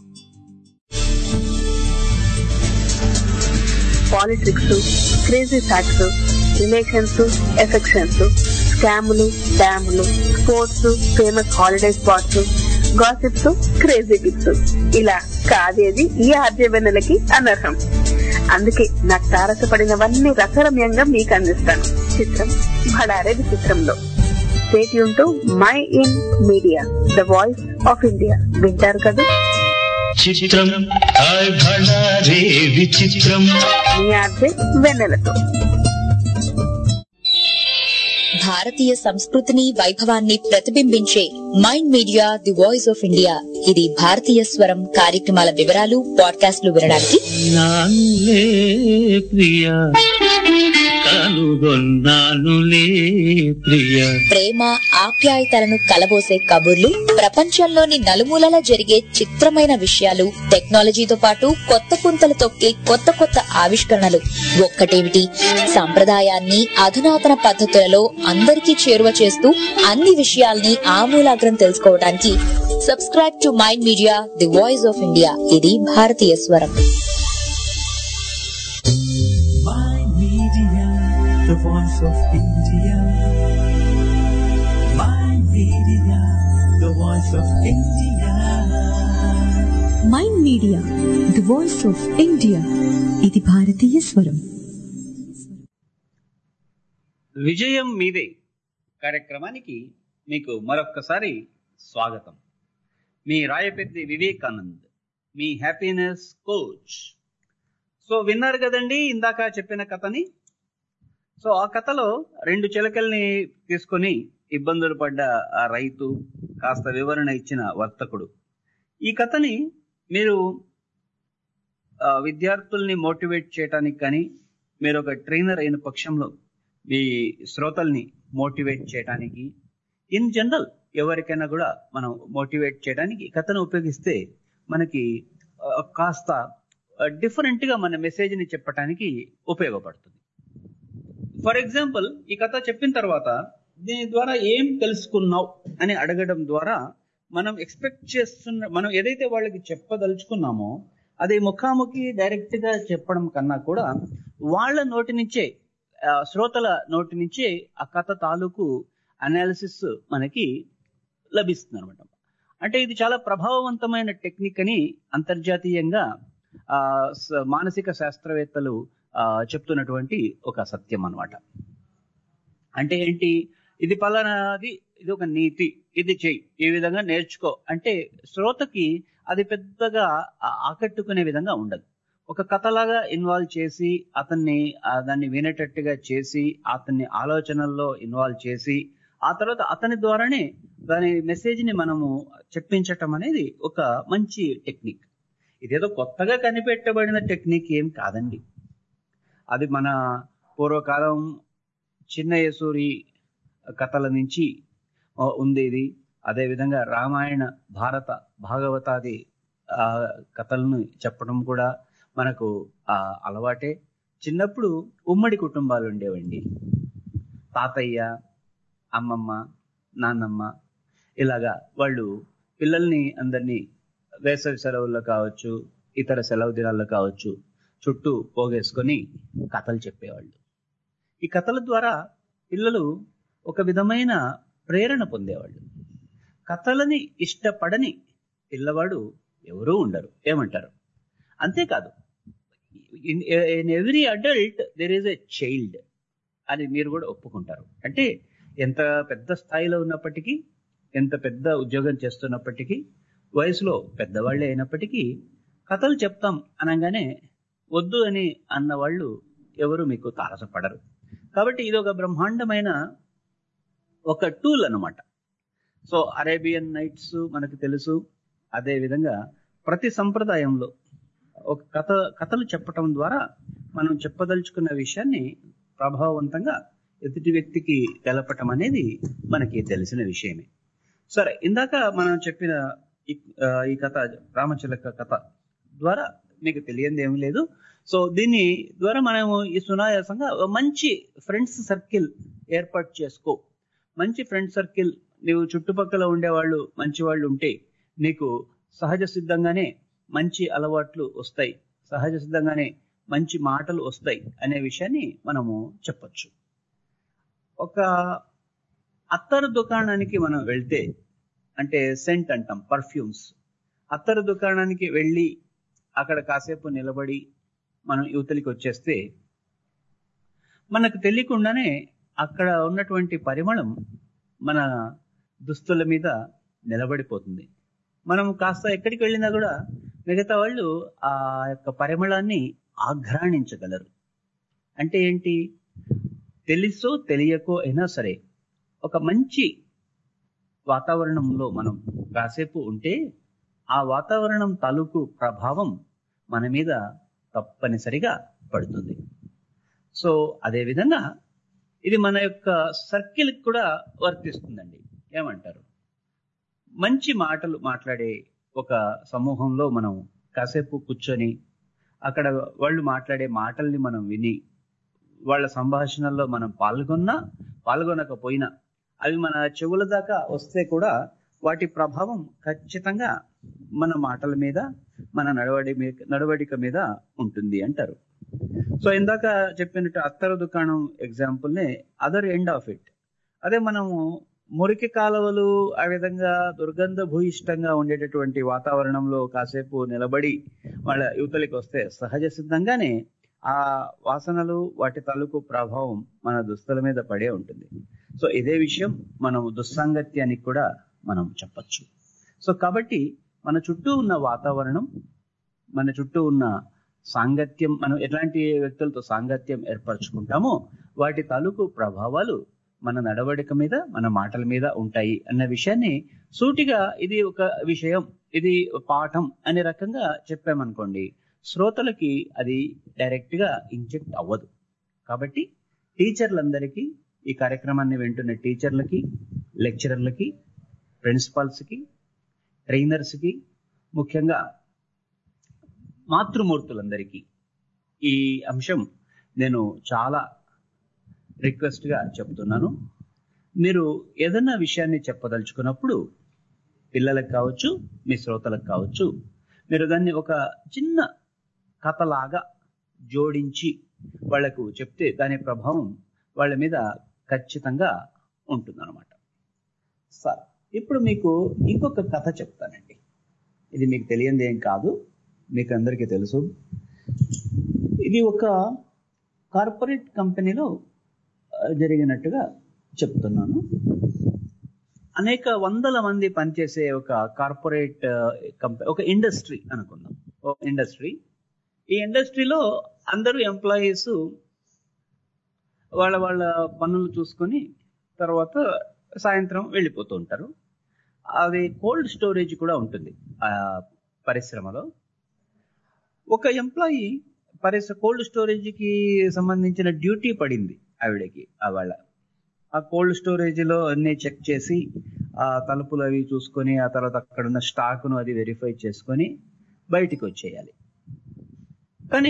politics crazy facts relations affections స్కాములు డ్యాములు sports famous holiday spots gossips crazy tips ఇలా కాదేది ఈ ఆర్జవెన్నెలకి అనర్హం అందుకే నాకు తారసపడినవన్నీ రసరమ్యంగా మీకు అందిస్తాను చిత్రం భడారే విచిత్రంలో స్టేట్ యూన్ to mind media the voice of India వింటారు కదా చిత్రం హాయ్ భళా రే విచిత్రం మీ ఆర్జే వెన్నెలతో భారతీయ సంస్కృతిని వైభవాన్ని ప్రతిబింబించే mind media the voice of India ఇది భారతీయ స్వరం కార్యక్రమాల వివరాలు పాడ్కాస్ట్లు వినడానికి నానులే ప్రియ కనుగొన్నానులే ప్రియ ప్రేమ ఆప్యాయతలను కలబోసే కబుర్లు ప్రపంచంలోని నలుమూలలా జరిగే చిత్రమైన విషయాలు టెక్నాలజీతో పాటు కొత్త పుంతలు తొక్కే కొత్త కొత్త ఆవిష్కరణలు ఒక్కటేమిటి సంప్రదాయాన్ని అధునాతన పద్ధతులలో అందరికీ చేరువ చేస్తూ అన్ని విషయాల్ని ఆమూలాగ్రం తెలుసుకోవడానికి subscribe to mind media the voice of India ఇది భారతీయ స్వరం Mind Media, the voice of India. Mind Media, the voice of India. Mind media the voice of India ఇది భారతీయ స్వరం విజయం మీదే కార్యక్రమానికి మీకు మరొక్కసారి స్వాగతం మీ రాయపెద్ది వివేకానంద్ మీ హ్యాపీనెస్ కోచ్ సో విన్నారు కదండి ఇందాక చెప్పిన కథని సో ఆ కథలో రెండు చిలకల్ని తీసుకొని ఇబ్బందులు పడ్డ ఆ రైతు కాస్త వివరణ ఇచ్చిన వర్తకుడు ఈ కథని మీరు ఆ, విద్యార్థుల్ని మోటివేట్ చేయడానికి కానీ మీరు ఒక ట్రైనర్ అయిన పక్షంలో మీ శ్రోతల్ని మోటివేట్ చేయడానికి ఇన్ జనరల్ ఎవరికైనా కూడా మనం మోటివేట్ చేయడానికి ఈ కథను ఉపయోగిస్తే మనకి ఆ, కాస్త డిఫరెంట్ గా మన మెసేజ్ ని చెప్పడానికి ఉపయోగపడుతుంది ఫర్ ఎగ్జాంపుల్ ఈ కథ చెప్పిన తర్వాత దీని ద్వారా ఏం తెలుసుకున్నావు అని అడగడం ద్వారా మనం ఎక్స్పెక్ట్ చేస్తున్న మనం ఏదైతే వాళ్ళకి చెప్పదలుచుకున్నామో అది ముఖాముఖి డైరెక్ట్ గా చెప్పడం కన్నా కూడా వాళ్ళ నోటి నుంచే ఆ, శ్రోతల నోటి నుంచే ఆ కథ తాలూకు అనాలిసిస్ మనకి లభిస్తుంది అనమాట అంటే ఇది చాలా ప్రభావవంతమైన టెక్నిక్ అని అంతర్జాతీయంగా ఆ స- మానసిక శాస్త్రవేత్తలు ఆ, చెప్తున్నటువంటి ఒక సత్యం అన్నమాట అంటే ఏంటి ఇది పలానాది ఇది ఒక నీతి ఇది చెయ్యి ఈ విధంగా నేర్చుకో అంటే శ్రోతకి అది పెద్దగా ఆ- ఆకట్టుకునే విధంగా ఉండదు ఒక కథలాగా ఇన్వాల్వ్ చేసి అతన్ని ఆ, దాన్ని వినేటట్టుగా చేసి అతన్ని ఆలోచనల్లో ఇన్వాల్వ్ చేసి ఆ తర్వాత అతని ద్వారానే దాని మెసేజ్ ని మనము చెప్పించటం అనేది ఒక మంచి టెక్నిక్ ఇదేదో కొత్తగా కనిపెట్టబడిన టెక్నిక్ ఏం కాదండి అది మన పూర్వకాలం చిన్న యసూరి కథల నుంచి ఆ, ఉంది ఇది అదే విధంగా రామాయణ భారత భాగవతాది ఆ, కథలను చెప్పడం కూడా మనకు ఆ అలవాటే చిన్నప్పుడు ఉమ్మడి కుటుంబాలు ఉండేవండి తాతయ్య అమ్మమ్మ నాన్నమ్మ ఇలాగా వాళ్ళు పిల్లల్ని అందరినీ వేసవి సెలవుల్లో కావచ్చు ఇతర సెలవు దినాల్లో కావచ్చు చుట్టూ పోగేసుకొని కథలు చెప్పేవాళ్ళు ఈ కథల ద్వారా పిల్లలు ఒక విధమైన ప్రేరణ పొందేవాళ్ళు కథలని ఇష్టపడని పిల్లవాడు ఎవరూ ఉండరు ఏమంటారు అంతేకాదు in every adult there is a child అని మీరు కూడా ఒప్పుకుంటారు అంటే ఎంత పెద్ద స్థాయిలో ఉన్నప్పటికీ ఎంత పెద్ద ఉద్యోగం చేస్తున్నప్పటికీ వయసులో పెద్దవాళ్ళే అయినప్పటికీ కథలు చెప్తాం అనగానే వద్దు అని అన్న వాళ్ళు ఎవరు మీకు తారసపడరు కాబట్టి ఇది ఒక బ్రహ్మాండమైన ఒక టూల్ అన్నమాట సో అరేబియన్ నైట్స్ మనకు తెలుసు అదే విధంగా ప్రతి సంప్రదాయంలో ఒక కథ కథలు చెప్పటం ద్వారా మనం చెప్పదలుచుకున్న విషయాన్ని ప్రభావవంతంగా ఎదుటి వ్యక్తికి తెలపటం అనేది మనకి తెలిసిన విషయమే సరే ఇందాక మనం చెప్పిన ఈ- ఆ, ఈ కథ రామచిలక కథ ద్వారా మీకు తెలియంది ఏమీ లేదు సో దీని ద్వారా మనము ఈ సునాయాసంగా ఒక మంచి ఫ్రెండ్స్ సర్కిల్ ఏర్పాటు చేసుకో మంచి ఫ్రెండ్ సర్కిల్ నీవు చుట్టుపక్కల ఉండేవాళ్ళు మంచి వాళ్ళు ఉంటే నీకు సహజ సిద్ధంగానే మంచి అలవాట్లు వస్తాయి సహజ సిద్ధంగానే మంచి మాటలు వస్తాయి అనే విషయాన్ని మనము చెప్పొచ్చు ఒక అత్తరు దుకాణానికి మనం వెళ్తే అంటే సెంట్ అంటాం పర్ఫ్యూమ్స్ అత్తరు దుకాణానికి వెళ్ళి అక్కడ కాసేపు నిలబడి మనం యువతలికి వచ్చేస్తే మనకు తెలియకుండానే అక్కడ ఉన్నటువంటి పరిమళం మన దుస్తుల మీద నిలబడిపోతుంది మనం కాస్త ఎక్కడికి వెళ్ళినా కూడా మిగతా వాళ్ళు ఆ యొక్క పరిమళాన్ని ఆఘ్రాణించగలరు అంటే ఏంటి తెలుసో తెలియకో అయినా సరే ఒక మంచి వాతావరణంలో మనం కాసేపు ఉంటే ఆ వాతావరణం తాలూకు ప్రభావం మన మీద తప్పనిసరిగా పడుతుంది సో అదే విధంగా ఇది మన యొక్క సర్కిల్ కూడా వర్తిస్తుందండి ఏమంటారు మంచి మాటలు మాట్లాడే ఒక సమూహంలో మనం కాసేపు కూర్చొని అక్కడ వాళ్ళు మాట్లాడే మాటల్ని మనం విని వాళ్ళ సంభాషణల్లో మనం పాల్గొన్నా పాల్గొనకపోయినా అవి మన చెవుల దాకా వస్తే కూడా వాటి ప్రభావం ఖచ్చితంగా మన మాటల మీద మన నడవడి మీ- నడవడిక మీద ఉంటుంది అంటారు సో ఇందాక చెప్పినట్టు అత్తరు దుకాణం ఎగ్జాంపుల్ నే అదర్ ఎండ్ ఆఫ్ ఇట్ అదే మనము మురికి కాలువలు ఆ విధంగా దుర్గంధ భూయిష్టంగా ఉండేటటువంటి వాతావరణంలో కాసేపు నిలబడి వాళ్ళ యువతలకి వస్తే సహజ సిద్ధంగానే ఆ వాసనలు వాటి తాలూకు ప్రభావం మన దుస్తుల మీద పడే ఉంటుంది సో ఇదే విషయం మనం దుస్సాంగత్యానికి కూడా మనం చెప్పచ్చు సో కాబట్టి మన చుట్టూ ఉన్న వాతావరణం మన చుట్టూ ఉన్న సాంగత్యం మనం ఎట్లాంటి వ్యక్తులతో సాంగత్యం ఏర్పరచుకుంటామో వాటి తాలూకు ప్రభావాలు మన నడవడిక మీద మన మాటల మీద ఉంటాయి అన్న విషయాన్ని సూటిగా ఇది ఒక విషయం ఇది పాఠం అనే రకంగా చెప్పామనుకోండి శ్రోతలకి అది డైరెక్ట్ గా ఇంజెక్ట్ అవ్వదు కాబట్టి టీచర్లందరికీ ఈ కార్యక్రమాన్ని వింటున్న టీచర్లకి లెక్చరర్లకి ప్రిన్సిపాల్స్కి ట్రైనర్స్కి ముఖ్యంగా మాతృమూర్తులందరికీ ఈ అంశం నేను చాలా రిక్వెస్ట్ గా చెప్తున్నాను మీరు ఏదన్నా విషయాన్ని చెప్పదలుచుకున్నప్పుడు పిల్లలకు కావచ్చు మీ శ్రోతలకు కావచ్చు మీరు దాన్ని ఒక చిన్న కథలాగా జోడించి వాళ్లకు చెప్తే దాని ప్రభావం వాళ్ళ మీద ఖచ్చితంగా ఉంటుందన్నమాట సార్ ఇప్పుడు మీకు ఇంకొక కథ చెప్తానండి ఇది మీకు తెలియంది ఏం కాదు మీకు అందరికీ తెలుసు ఇది ఒక కార్పొరేట్ కంపెనీలో ఆ, జరిగినట్టుగా చెప్తున్నాను అనేక వందల మంది పనిచేసే ఒక కార్పొరేట్ కంపెనీ ఒక ఇండస్ట్రీ అనుకుందాం ఒక ఇండస్ట్రీ ఈ ఇండస్ట్రీలో అందరూ ఎంప్లాయీస్ వాళ్ళ వాళ్ళ పనులు చూసుకొని తర్వాత సాయంత్రం వెళ్ళిపోతూ ఉంటారు అది కోల్డ్ స్టోరేజ్ కూడా ఉంటుంది ఆ పరిశ్రమలో ఒక ఎంప్లాయీ పరిశ్ర కోల్డ్ స్టోరేజ్ కి సంబంధించిన డ్యూటీ పడింది ఆవిడకి ఆవిడ ఆ కోల్డ్ స్టోరేజ్ లో అన్ని చెక్ చేసి ఆ తలుపులు అవి చూసుకొని ఆ తర్వాత అక్కడ ఉన్న స్టాక్ ను అది వెరిఫై చేసుకొని బయటికి వచ్చేయాలి కానీ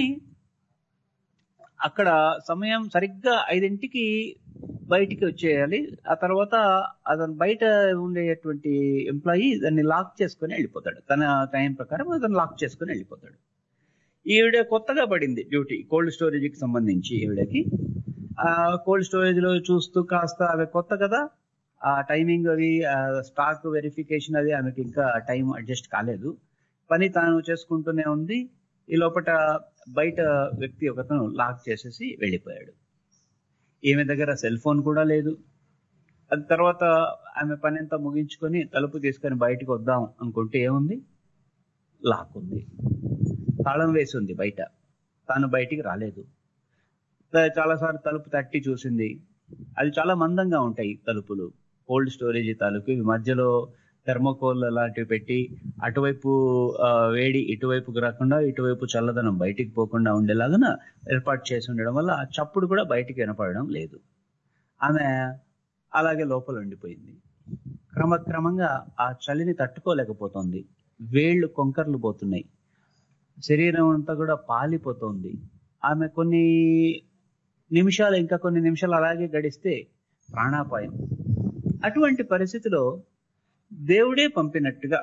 అక్కడ సమయం సరిగ్గా ఐదింటికి బయటికి వచ్చేయాలి ఆ తర్వాత అతను బయట ఉండేటువంటి ఎంప్లాయీ దాన్ని లాక్ చేసుకొని వెళ్ళిపోతాడు తన టైం ప్రకారం అతను లాక్ చేసుకొని వెళ్ళిపోతాడు ఈవిడ కొత్తగా పడింది డ్యూటీ కోల్డ్ స్టోరేజ్ కి సంబంధించి ఈవిడకి ఆ కోల్డ్ స్టోరేజ్ లో చూస్తూ కాస్త అవి కొత్త కదా ఆ టైమింగ్ అవి స్టాక్ వెరిఫికేషన్ అది ఆమెకి ఇంకా టైం అడ్జస్ట్ కాలేదు పని తాను చేసుకుంటూనే ఉంది ఈ లోపల బయట వ్యక్తి ఒకతను లాక్ చేసేసి వెళ్ళిపోయాడు ఈమె దగ్గర సెల్ ఫోన్ కూడా లేదు అది తర్వాత ఆమె పని అంతా ముగించుకొని తలుపు తీసుకొని బయటకు వద్దాం అనుకుంటే ఏముంది లాక్ ఉంది తాళం వేసి ఉంది బయట తాను బయటికి రాలేదు చాలాసార్లు తలుపు తట్టి చూసింది అది చాలా మందంగా ఉంటాయి తలుపులు కోల్డ్ స్టోరేజ్ తాలూకు ఇవి మధ్యలో థెర్మోకోల్ లాంటివి పెట్టి అటువైపు ఆ, వేడి ఇటువైపుకి రాకుండా ఇటువైపు చల్లదనం బయటికి పోకుండా ఉండేలాగా ఏర్పాటు చేసి ఉండడం వల్ల ఆ చప్పుడు కూడా బయటికి వినపడడం లేదు ఆమె అలాగే లోపల ఉండిపోయింది క్రమక్రమంగా ఆ చలిని తట్టుకోలేకపోతోంది వేళ్ళు కొంకర్లు పోతున్నాయి శరీరం అంతా కూడా పాలిపోతోంది ఆమె కొన్ని నిమిషాలు ఇంకా కొన్ని నిమిషాలు అలాగే గడిస్తే ప్రాణాపాయం అటువంటి పరిస్థితిలో దేవుడే పంపినట్టుగా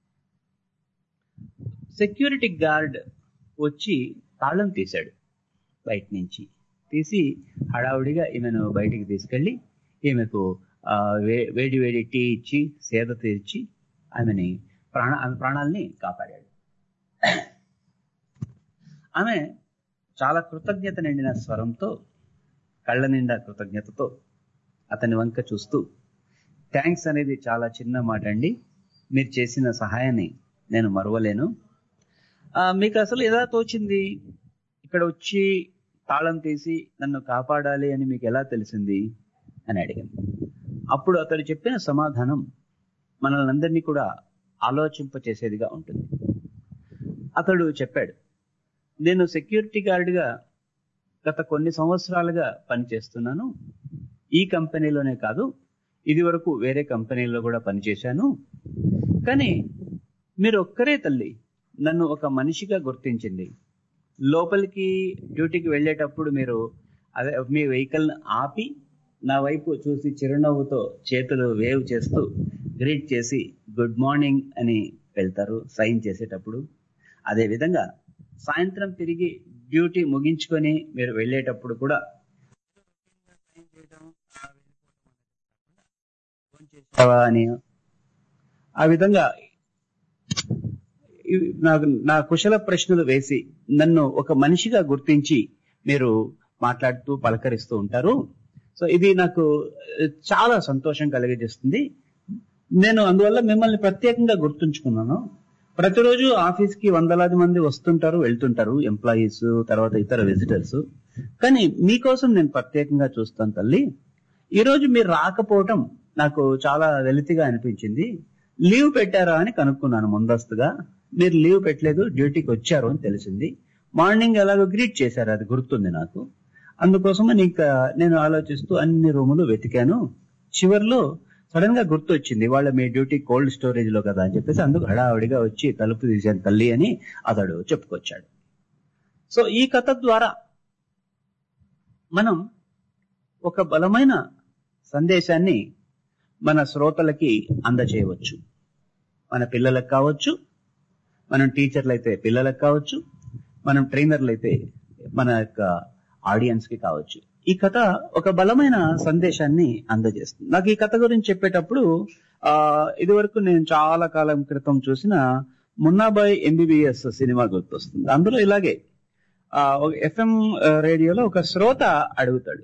సెక్యూరిటీ గార్డ్ వచ్చి తాళం తీశాడు బయట నుంచి తీసి హడావుడిగా ఈమెను బయటికి తీసుకెళ్లి ఈమెకు ఆ, వే- వేడి వేడి టీ ఇచ్చి సేద తీర్చి ఆమెని ప్రాణ ఆమె ప్రాణాలని కాపాడాడు ఆమె చాలా కృతజ్ఞత నిండిన స్వరంతో కళ్ళ నిండా కృతజ్ఞతతో అతని వంక చూస్తూ థ్యాంక్స్ అనేది చాలా చిన్న మాట అండి మీరు చేసిన సహాయాన్ని నేను మరవలేను ఆ, మీకు అసలు ఎలా తోచింది ఇక్కడ వచ్చి తాళం తీసి నన్ను కాపాడాలి అని మీకు ఎలా తెలిసింది అని అడిగాను అప్పుడు అతడు చెప్పిన సమాధానం మనల్ని అందరినీ కూడా ఆలోచింప చేసేదిగా ఉంటుంది అతడు చెప్పాడు నేను సెక్యూరిటీ గార్డ్గా గత కొన్ని సంవత్సరాలుగా పనిచేస్తున్నాను ఈ కంపెనీలోనే కాదు ఇది వరకు వేరే కంపెనీలో కూడా పనిచేశాను కానీ మీరు ఒక్కరే తల్లి నన్ను ఒక మనిషిగా గుర్తించింది లోపలికి డ్యూటీకి వెళ్ళేటప్పుడు మీరు అదే మీ వెహికల్ ఆపి నా వైపు చూసి చిరునవ్వుతో చేతులు వేవ్ చేస్తూ గ్రీట్ చేసి గుడ్ మార్నింగ్ అని వెళ్తారు సైన్ చేసేటప్పుడు అదే విధంగా సాయంత్రం తిరిగి డ్యూటీ ముగించుకొని మీరు వెళ్ళేటప్పుడు కూడా చేసావా అని ఆ విధంగా ఇవి నాకు నా కుశల ప్రశ్నలు వేసి నన్ను ఒక మనిషిగా గుర్తించి మీరు మాట్లాడుతూ పలకరిస్తూ ఉంటారు సో ఇది నాకు ఆ, చాలా సంతోషం కలిగజేస్తుంది నేను అందువల్ల మిమ్మల్ని ప్రత్యేకంగా గుర్తుంచుకున్నాను ప్రతిరోజు ఆఫీస్ కి వందలాది మంది వస్తుంటారు వెళ్తుంటారు ఎంప్లాయీస్ తర్వాత ఇతర విజిటర్స్ కానీ మీకోసం నేను ప్రత్యేకంగా చూస్తాను తల్లి ఈ రోజు మీరు రాకపోవటం నాకు చాలా వెలితిగా అనిపించింది లీవ్ పెట్టారా అని కనుక్కున్నాను ముందస్తుగా మీరు లీవ్ పెట్టలేదు డ్యూటీకి వచ్చారు అని తెలిసింది మార్నింగ్ ఎలాగో గ్రీట్ చేశారు అది గుర్తుంది నాకు అందుకోసం నీకు నేను ఆలోచిస్తూ అన్ని రూములు వెతికాను చివర్లో సడన్ గా గుర్తు వచ్చింది వాళ్ళ మీ డ్యూటీ కోల్డ్ స్టోరేజ్ లో కదా అని చెప్పేసి అందుకు హడావిడిగా వచ్చి తలుపు తీశాను తల్లి అని అతడు చెప్పుకొచ్చాడు సో ఈ కథ ద్వారా మనం ఒక బలమైన సందేశాన్ని మన శ్రోతలకి అందచేయవచ్చు మన పిల్లలకు కావచ్చు మనం టీచర్లు అయితే పిల్లలకు కావచ్చు మనం ట్రైనర్లు అయితే మన యొక్క ఆడియన్స్ కి కావచ్చు ఈ కథ ఒక బలమైన సందేశాన్ని అందజేస్తుంది నాకు ఈ కథ గురించి చెప్పేటప్పుడు ఆ ఇది వరకు నేను చాలా కాలం క్రితం చూసిన మున్నాబాయ్ ఎంబీబీఎస్ సినిమా గుర్తొస్తుంది అందులో ఇలాగే ఆ ఎఫ్ఎం రేడియోలో ఒక శ్రోత అడుగుతాడు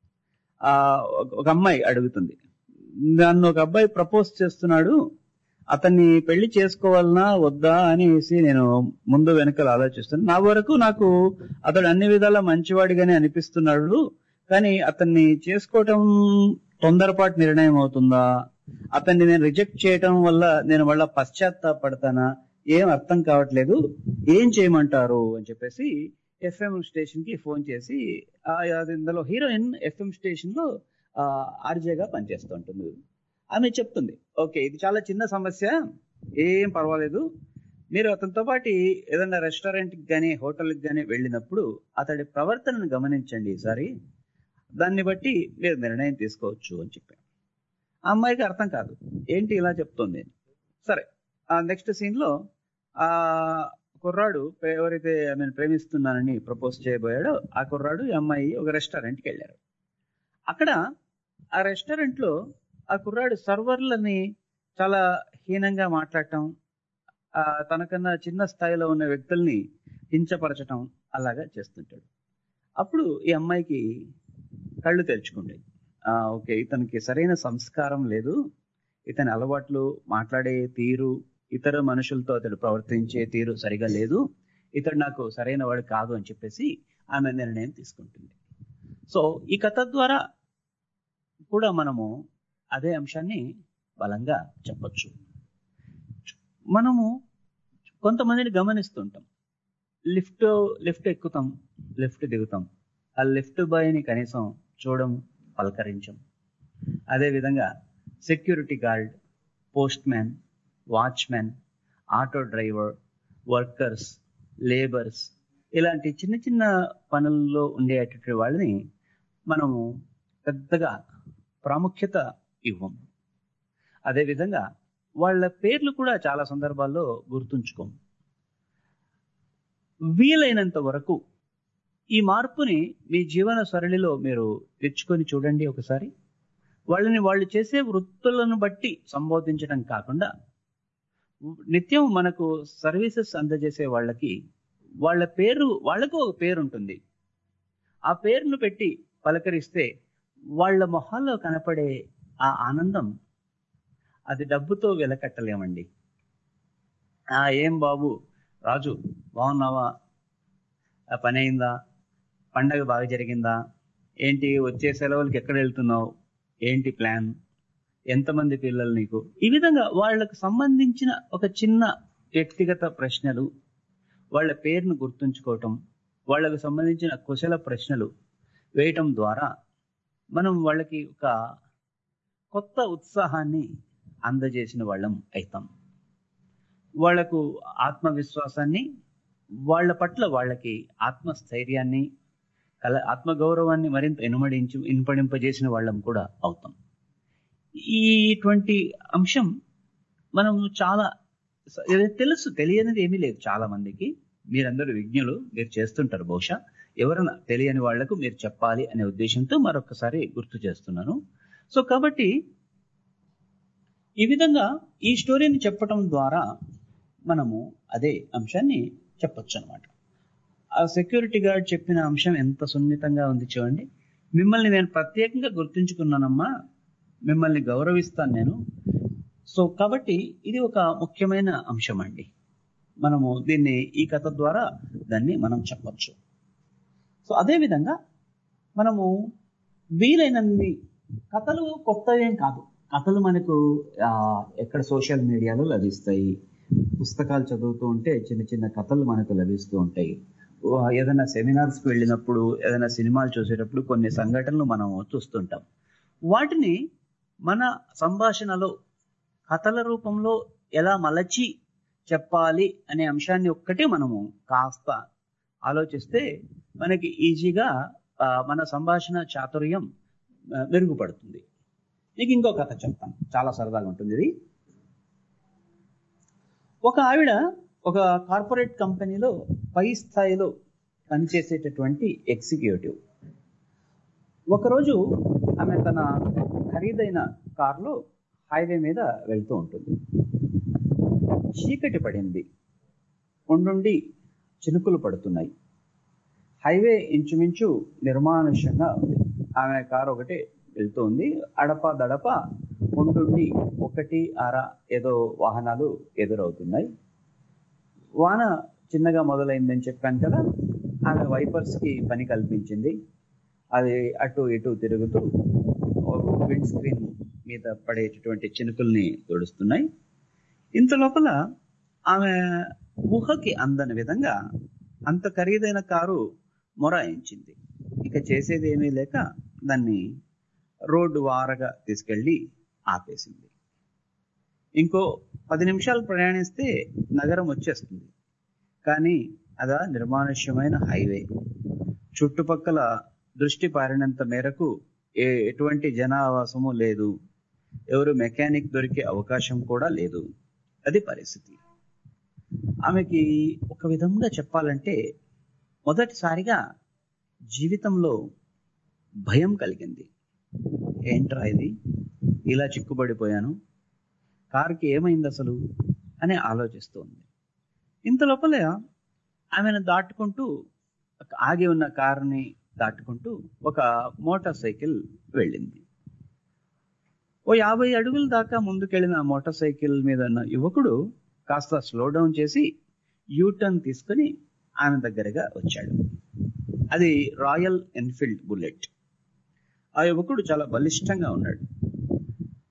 ఆ ఒక- ఒక అమ్మాయి అడుగుతుంది నన్ను ఒక అబ్బాయి ప్రపోజ్ చేస్తున్నాడు అతన్ని పెళ్లి చేసుకోవాలనా వద్దా అనేసి నేను ముందు వెనకాల ఆలోచిస్తాను నా వరకు నాకు అతడు అన్ని విధాలా మంచివాడిగానే అనిపిస్తున్నాడు కానీ అతన్ని చేసుకోవటం తొందరపాటు నిర్ణయం అవుతుందా అతన్ని నేను రిజెక్ట్ చేయటం వల్ల నేను మళ్ళా పశ్చాత్తాపడతానా ఏం అర్థం కావట్లేదు ఏం చేయమంటారు అని చెప్పేసి ఎఫ్ఎం స్టేషన్ కి ఫోన్ చేసి ఆ, అది ఇందులో హీరోయిన్ ఎఫ్ఎం స్టేషన్ లో ఆర్జేగా పనిచేస్తూ ఉంటుంది ఆమె చెప్తుంది ఓకే ఇది చాలా చిన్న సమస్య ఏం పర్వాలేదు మీరు అతనితో పాటు ఏదైనా రెస్టారెంట్ కి కానీ హోటల్కి కానీ వెళ్ళినప్పుడు అతడి ప్రవర్తనను గమనించండి ఈసారి దాన్ని బట్టి మీరు నిర్ణయం తీసుకోవచ్చు అని చెప్పాను ఆ అమ్మాయికి అర్థం కాదు ఏంటి ఇలా చెప్తుంది అని. సరే ఆ నెక్స్ట్ సీన్ లో ఆ కుర్రాడు ప్రే- ఎవరైతే నేను ప్రేమిస్తున్నానని ప్రపోజ్ చేయబోయాడో ఆ కుర్రాడు ఈ అమ్మాయి ఒక రెస్టారెంట్ కి వెళ్ళారు అక్కడ ఆ రెస్టారెంట్ లో ఆ కుర్రాడు సర్వర్లని చాలా హీనంగా మాట్లాడటం ఆ తనకన్నా చిన్న స్థాయిలో ఉన్న వ్యక్తుల్ని హింసపరచటం అలాగా చేస్తుంటాడు అప్పుడు ఈ అమ్మాయికి కళ్ళు తెరుచుకుంటాయి ఆ ఓకే ఇతనికి సరైన సంస్కారం లేదు ఇతని అలవాట్లు మాట్లాడే తీరు ఇతర మనుషులతో అతడు ప్రవర్తించే తీరు సరిగా లేదు ఇతడు నాకు సరైన వాడు కాదు అని చెప్పేసి ఆమె నిర్ణయం తీసుకుంటుంది సో ఈ కథ ద్వారా కూడా మనము అదే అంశాన్ని బలంగా చెప్పొచ్చు మనము కొంతమందిని గమనిస్తుంటాం లిఫ్ట్ లిఫ్ట్ ఎక్కుతాం లిఫ్ట్ దిగుతాం ఆ లిఫ్ట్ బాయ్ని కనీసం చూడం పలకరించం అదేవిధంగా security guard post man watchmen auto driver workers labours ఇలాంటి చిన్న చిన్న పనుల్లో ఉండేటటువంటి వాళ్ళని మనము పెద్దగా ప్రాముఖ్యత ఇవ్వం అదేవిధంగా వాళ్ళ పేర్లు కూడా చాలా సందర్భాల్లో గుర్తుంచుకోం వీలైనంత వరకు ఈ మార్పుని మీ జీవన సరళిలో మీరు తెచ్చుకొని చూడండి ఒకసారి వాళ్ళని వాళ్ళు చేసే వృత్తులను బట్టి సంబోధించడం కాకుండా నిత్యం మనకు సర్వీసెస్ అందజేసే వాళ్ళకి వాళ్ళ పేరు వాళ్ళకు ఒక పేరు ఉంటుంది ఆ పేరును పెట్టి పలకరిస్తే వాళ్ళ మొహాల్లో కనపడే ఆ ఆనందం అది డబ్బుతో వెలకట్టలేమండి ఆ ఏం బాబు రాజు బాగున్నావా ఆ పని అయిందా పండగ బాగా జరిగిందా ఏంటి వచ్చే సెలవులకి ఎక్కడ వెళ్తున్నావు ఏంటి ప్లాన్ ఎంతమంది పిల్లలు నీకు ఈ విధంగా వాళ్ళకు సంబంధించిన ఒక చిన్న వ్యక్తిగత ప్రశ్నలు వాళ్ళ పేరును గుర్తుంచుకోవటం వాళ్ళకు సంబంధించిన కుశల ప్రశ్నలు వేయటం ద్వారా మనం వాళ్ళకి ఒక కొత్త ఉత్సాహాన్ని అందజేసిన వాళ్ళం అవుతాం వాళ్లకు ఆత్మవిశ్వాసాన్ని వాళ్ళ పట్ల వాళ్ళకి ఆత్మస్థైర్యాన్ని కల ఆత్మగౌరవాన్ని మరింత ఇనుమడించి ఇనుపడింపజేసిన వాళ్ళం కూడా అవుతాం ఇటువంటి అంశం మనం చాలా ఇది తెలుసు తెలియనిది ఏమీ లేదు చాలా మందికి మీరందరూ విజ్ఞులు మీరు చేస్తుంటారు బహుశా ఎవరైనా తెలియని వాళ్లకు మీరు చెప్పాలి అనే ఉద్దేశంతో మరొకసారి గుర్తు చేస్తున్నాను సో కాబట్టి ఈ విధంగా ఈ స్టోరీని చెప్పటం ద్వారా మనము అదే అంశాన్ని చెప్పొచ్చు అనమాట ఆ సెక్యూరిటీ గార్డ్ చెప్పిన అంశం ఎంత సున్నితంగా ఉంది చూడండి మిమ్మల్ని నేను ప్రత్యేకంగా గుర్తుంచుకున్నానమ్మా మిమ్మల్ని గౌరవిస్తాను నేను సో కాబట్టి ఇది ఒక ముఖ్యమైన అంశం అండి మనము దీన్ని ఈ కథ ద్వారా దాన్ని మనం చెప్పొచ్చు సో అదే విధంగా మనము వీలైనన్ని కథలు కొత్త ఏం కాదు కథలు మనకు ఆ, ఎక్కడ సోషల్ మీడియాలో లభిస్తాయి పుస్తకాలు చదువుతూ ఉంటే చిన్న చిన్న కథలు మనకు లభిస్తూ ఉంటాయి ఆ, ఏదైనా సెమినార్స్కి వెళ్ళినప్పుడు ఏదైనా సినిమాలు చూసేటప్పుడు కొన్ని సంఘటనలు మనం చూస్తుంటాం వాటిని మన సంభాషణలో కథల రూపంలో ఎలా మలచి చెప్పాలి అనే అంశాన్ని ఒక్కటే మనము కాస్త ఆలోచిస్తే మనకి ఈజీగా ఆ, మన సంభాషణ చాతుర్యం ఆ, మెరుగుపడుతుంది నీకు ఇంకో కథ చెప్తాను చాలా సరదాగా ఉంటుంది ఇది ఒక ఆవిడ ఒక కార్పొరేట్ కంపెనీలో పై స్థాయిలో పనిచేసేటటువంటి ఎగ్జిక్యూటివ్ ఒకరోజు ఆమె తన ఖరీదైన కారులో హైవే మీద వెళ్తూ ఉంటుంది చీకటి పడింది ఉండుండి చినుకులు పడుతున్నాయి హైవే ఇంచుమించు నిర్మానుష్యంగా ఉంది ఆమె కారు ఒకటి వెళ్తుంది అడప దడప ఉండుండి ఒకటి అర ఏదో వాహనాలు ఎదురవుతున్నాయి వాన చిన్నగా మొదలైందని చెప్పాను కదా ఆమె వైపర్స్ కి పని కల్పించింది అది అటు ఇటు తిరుగుతూ విండ్ స్క్రీన్ మీద పడేటటువంటి చినుకుల్ని తుడుస్తున్నాయి ఇంత లోపల ఆమె ఊహకి అందని విధంగా అంత ఖరీదైన కారు మొరాయించింది ఇక చేసేది ఏమీ లేక దాన్ని రోడ్డు వారగా తీసుకెళ్లి ఆపేసింది ఇంకో పది నిమిషాలు ప్రయాణిస్తే నగరం వచ్చేస్తుంది కానీ అదా నిర్మానుష్యమైన హైవే చుట్టుపక్కల దృష్టి పారినంత మేరకు ఏ ఎటువంటి జనావాసము లేదు ఎవరు మెకానిక్ దొరికే అవకాశం కూడా లేదు అది పరిస్థితి ఆమెకి ఒక విధంగా చెప్పాలంటే మొదటిసారిగా జీవితంలో భయం కలిగింది ఏంట్రా ఇది ఇలా చిక్కుబడిపోయాను కారుకి ఏమైంది అసలు అని ఆలోచిస్తోంది ఇంత లోపల ఆమెను దాటుకుంటూ ఆగి ఉన్న కారుని దాటుకుంటూ ఒక మోటార్ సైకిల్ వెళ్ళింది ఓ యాభై అడుగుల దాకా ముందుకెళ్లిన మోటార్ సైకిల్ మీద ఉన్న యువకుడు కాస్త స్లో డౌన్ చేసి యూటర్న్ తీసుకుని ఆమె దగ్గరగా వచ్చాడు అది రాయల్ ఎన్ఫీల్డ్ బుల్లెట్ ఆ యువకుడు చాలా బలిష్టంగా ఉన్నాడు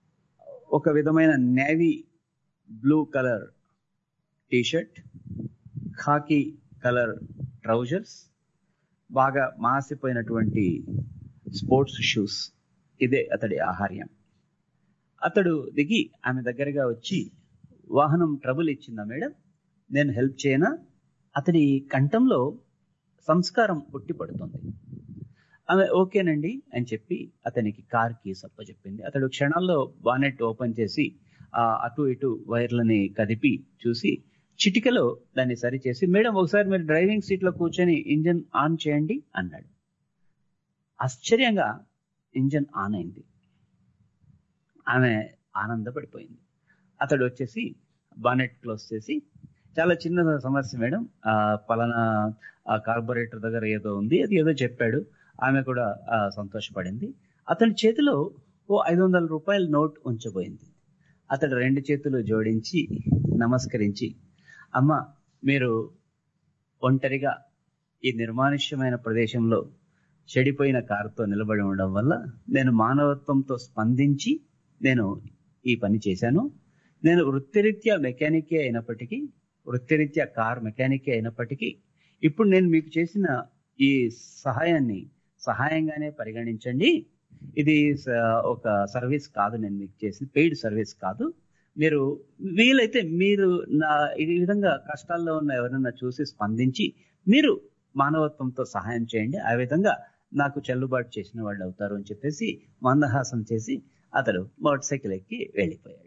ఒక విధమైన navy blue colour T-shirt khaki colour trousers బాగా మాసిపోయినటువంటి స్పోర్ట్స్ షూస్ ఇదే అతడి ఆహార్యం అతడు దిగి ఆమె దగ్గరగా వచ్చి వాహనం ట్రబుల్ ఇచ్చిందా మేడం నేను హెల్ప్ చేయనా అతడి కంఠంలో సంస్కారం పుట్టి పడుతుంది ఆమె ఓకేనండి అని చెప్పి అతనికి కార్ కీస్ అప్పచెప్పింది అతడు క్షణాల్లో బానెట్ ఓపెన్ చేసి ఆ అటు ఇటు వైర్లని కదిపి చూసి చిటికలో దాన్ని సరిచేసి మేడం ఒకసారి మీరు డ్రైవింగ్ సీట్ లో కూర్చొని ఇంజన్ ఆన్ చేయండి అన్నాడు ఆశ్చర్యంగా ఇంజన్ ఆన్ అయింది ఆమె ఆనందపడిపోయింది అతడు వచ్చేసి బానెట్ క్లోజ్ చేసి చాలా చిన్న సమస్య మేడం ఆ పలానా ఆ కార్పొరేటర్ దగ్గర ఏదో ఉంది అది ఏదో చెప్పాడు ఆమె కూడా ఆ, సంతోషపడింది అతని చేతిలో ఓ ఐదు వందల రూపాయల నోట్ ఉంచబోయింది అతడు రెండు చేతులు జోడించి నమస్కరించి అమ్మ మీరు ఒంటరిగా ఈ నిర్మానుష్యమైన ప్రదేశంలో చెడిపోయిన కారుతో నిలబడి ఉండడం వల్ల నేను మానవత్వంతో స్పందించి నేను ఈ పని చేశాను నేను వృత్తిరీత్యా మెకానికే అయినప్పటికీ వృత్తిరీత్యా కార్ మెకానికే అయినప్పటికీ ఇప్పుడు నేను మీకు చేసిన ఈ సహాయాన్ని సహాయంగానే పరిగణించండి ఇది స- ఒక సర్వీస్ కాదు నేను మీకు చేసిన పెయిడ్ సర్వీస్ కాదు మీరు వీలైతే మీరు నా ఈ విధంగా కష్టాల్లో ఉన్న ఎవరైనా చూసి స్పందించి మీరు మానవత్వంతో సహాయం చేయండి ఆ విధంగా నాకు చెల్లుబాటు చేసిన వాళ్ళు అవుతారు అని చెప్పేసి మందహాసం చేసి అతడు మోటార్ సైకిల్ ఎక్కి వెళ్ళిపోయాడు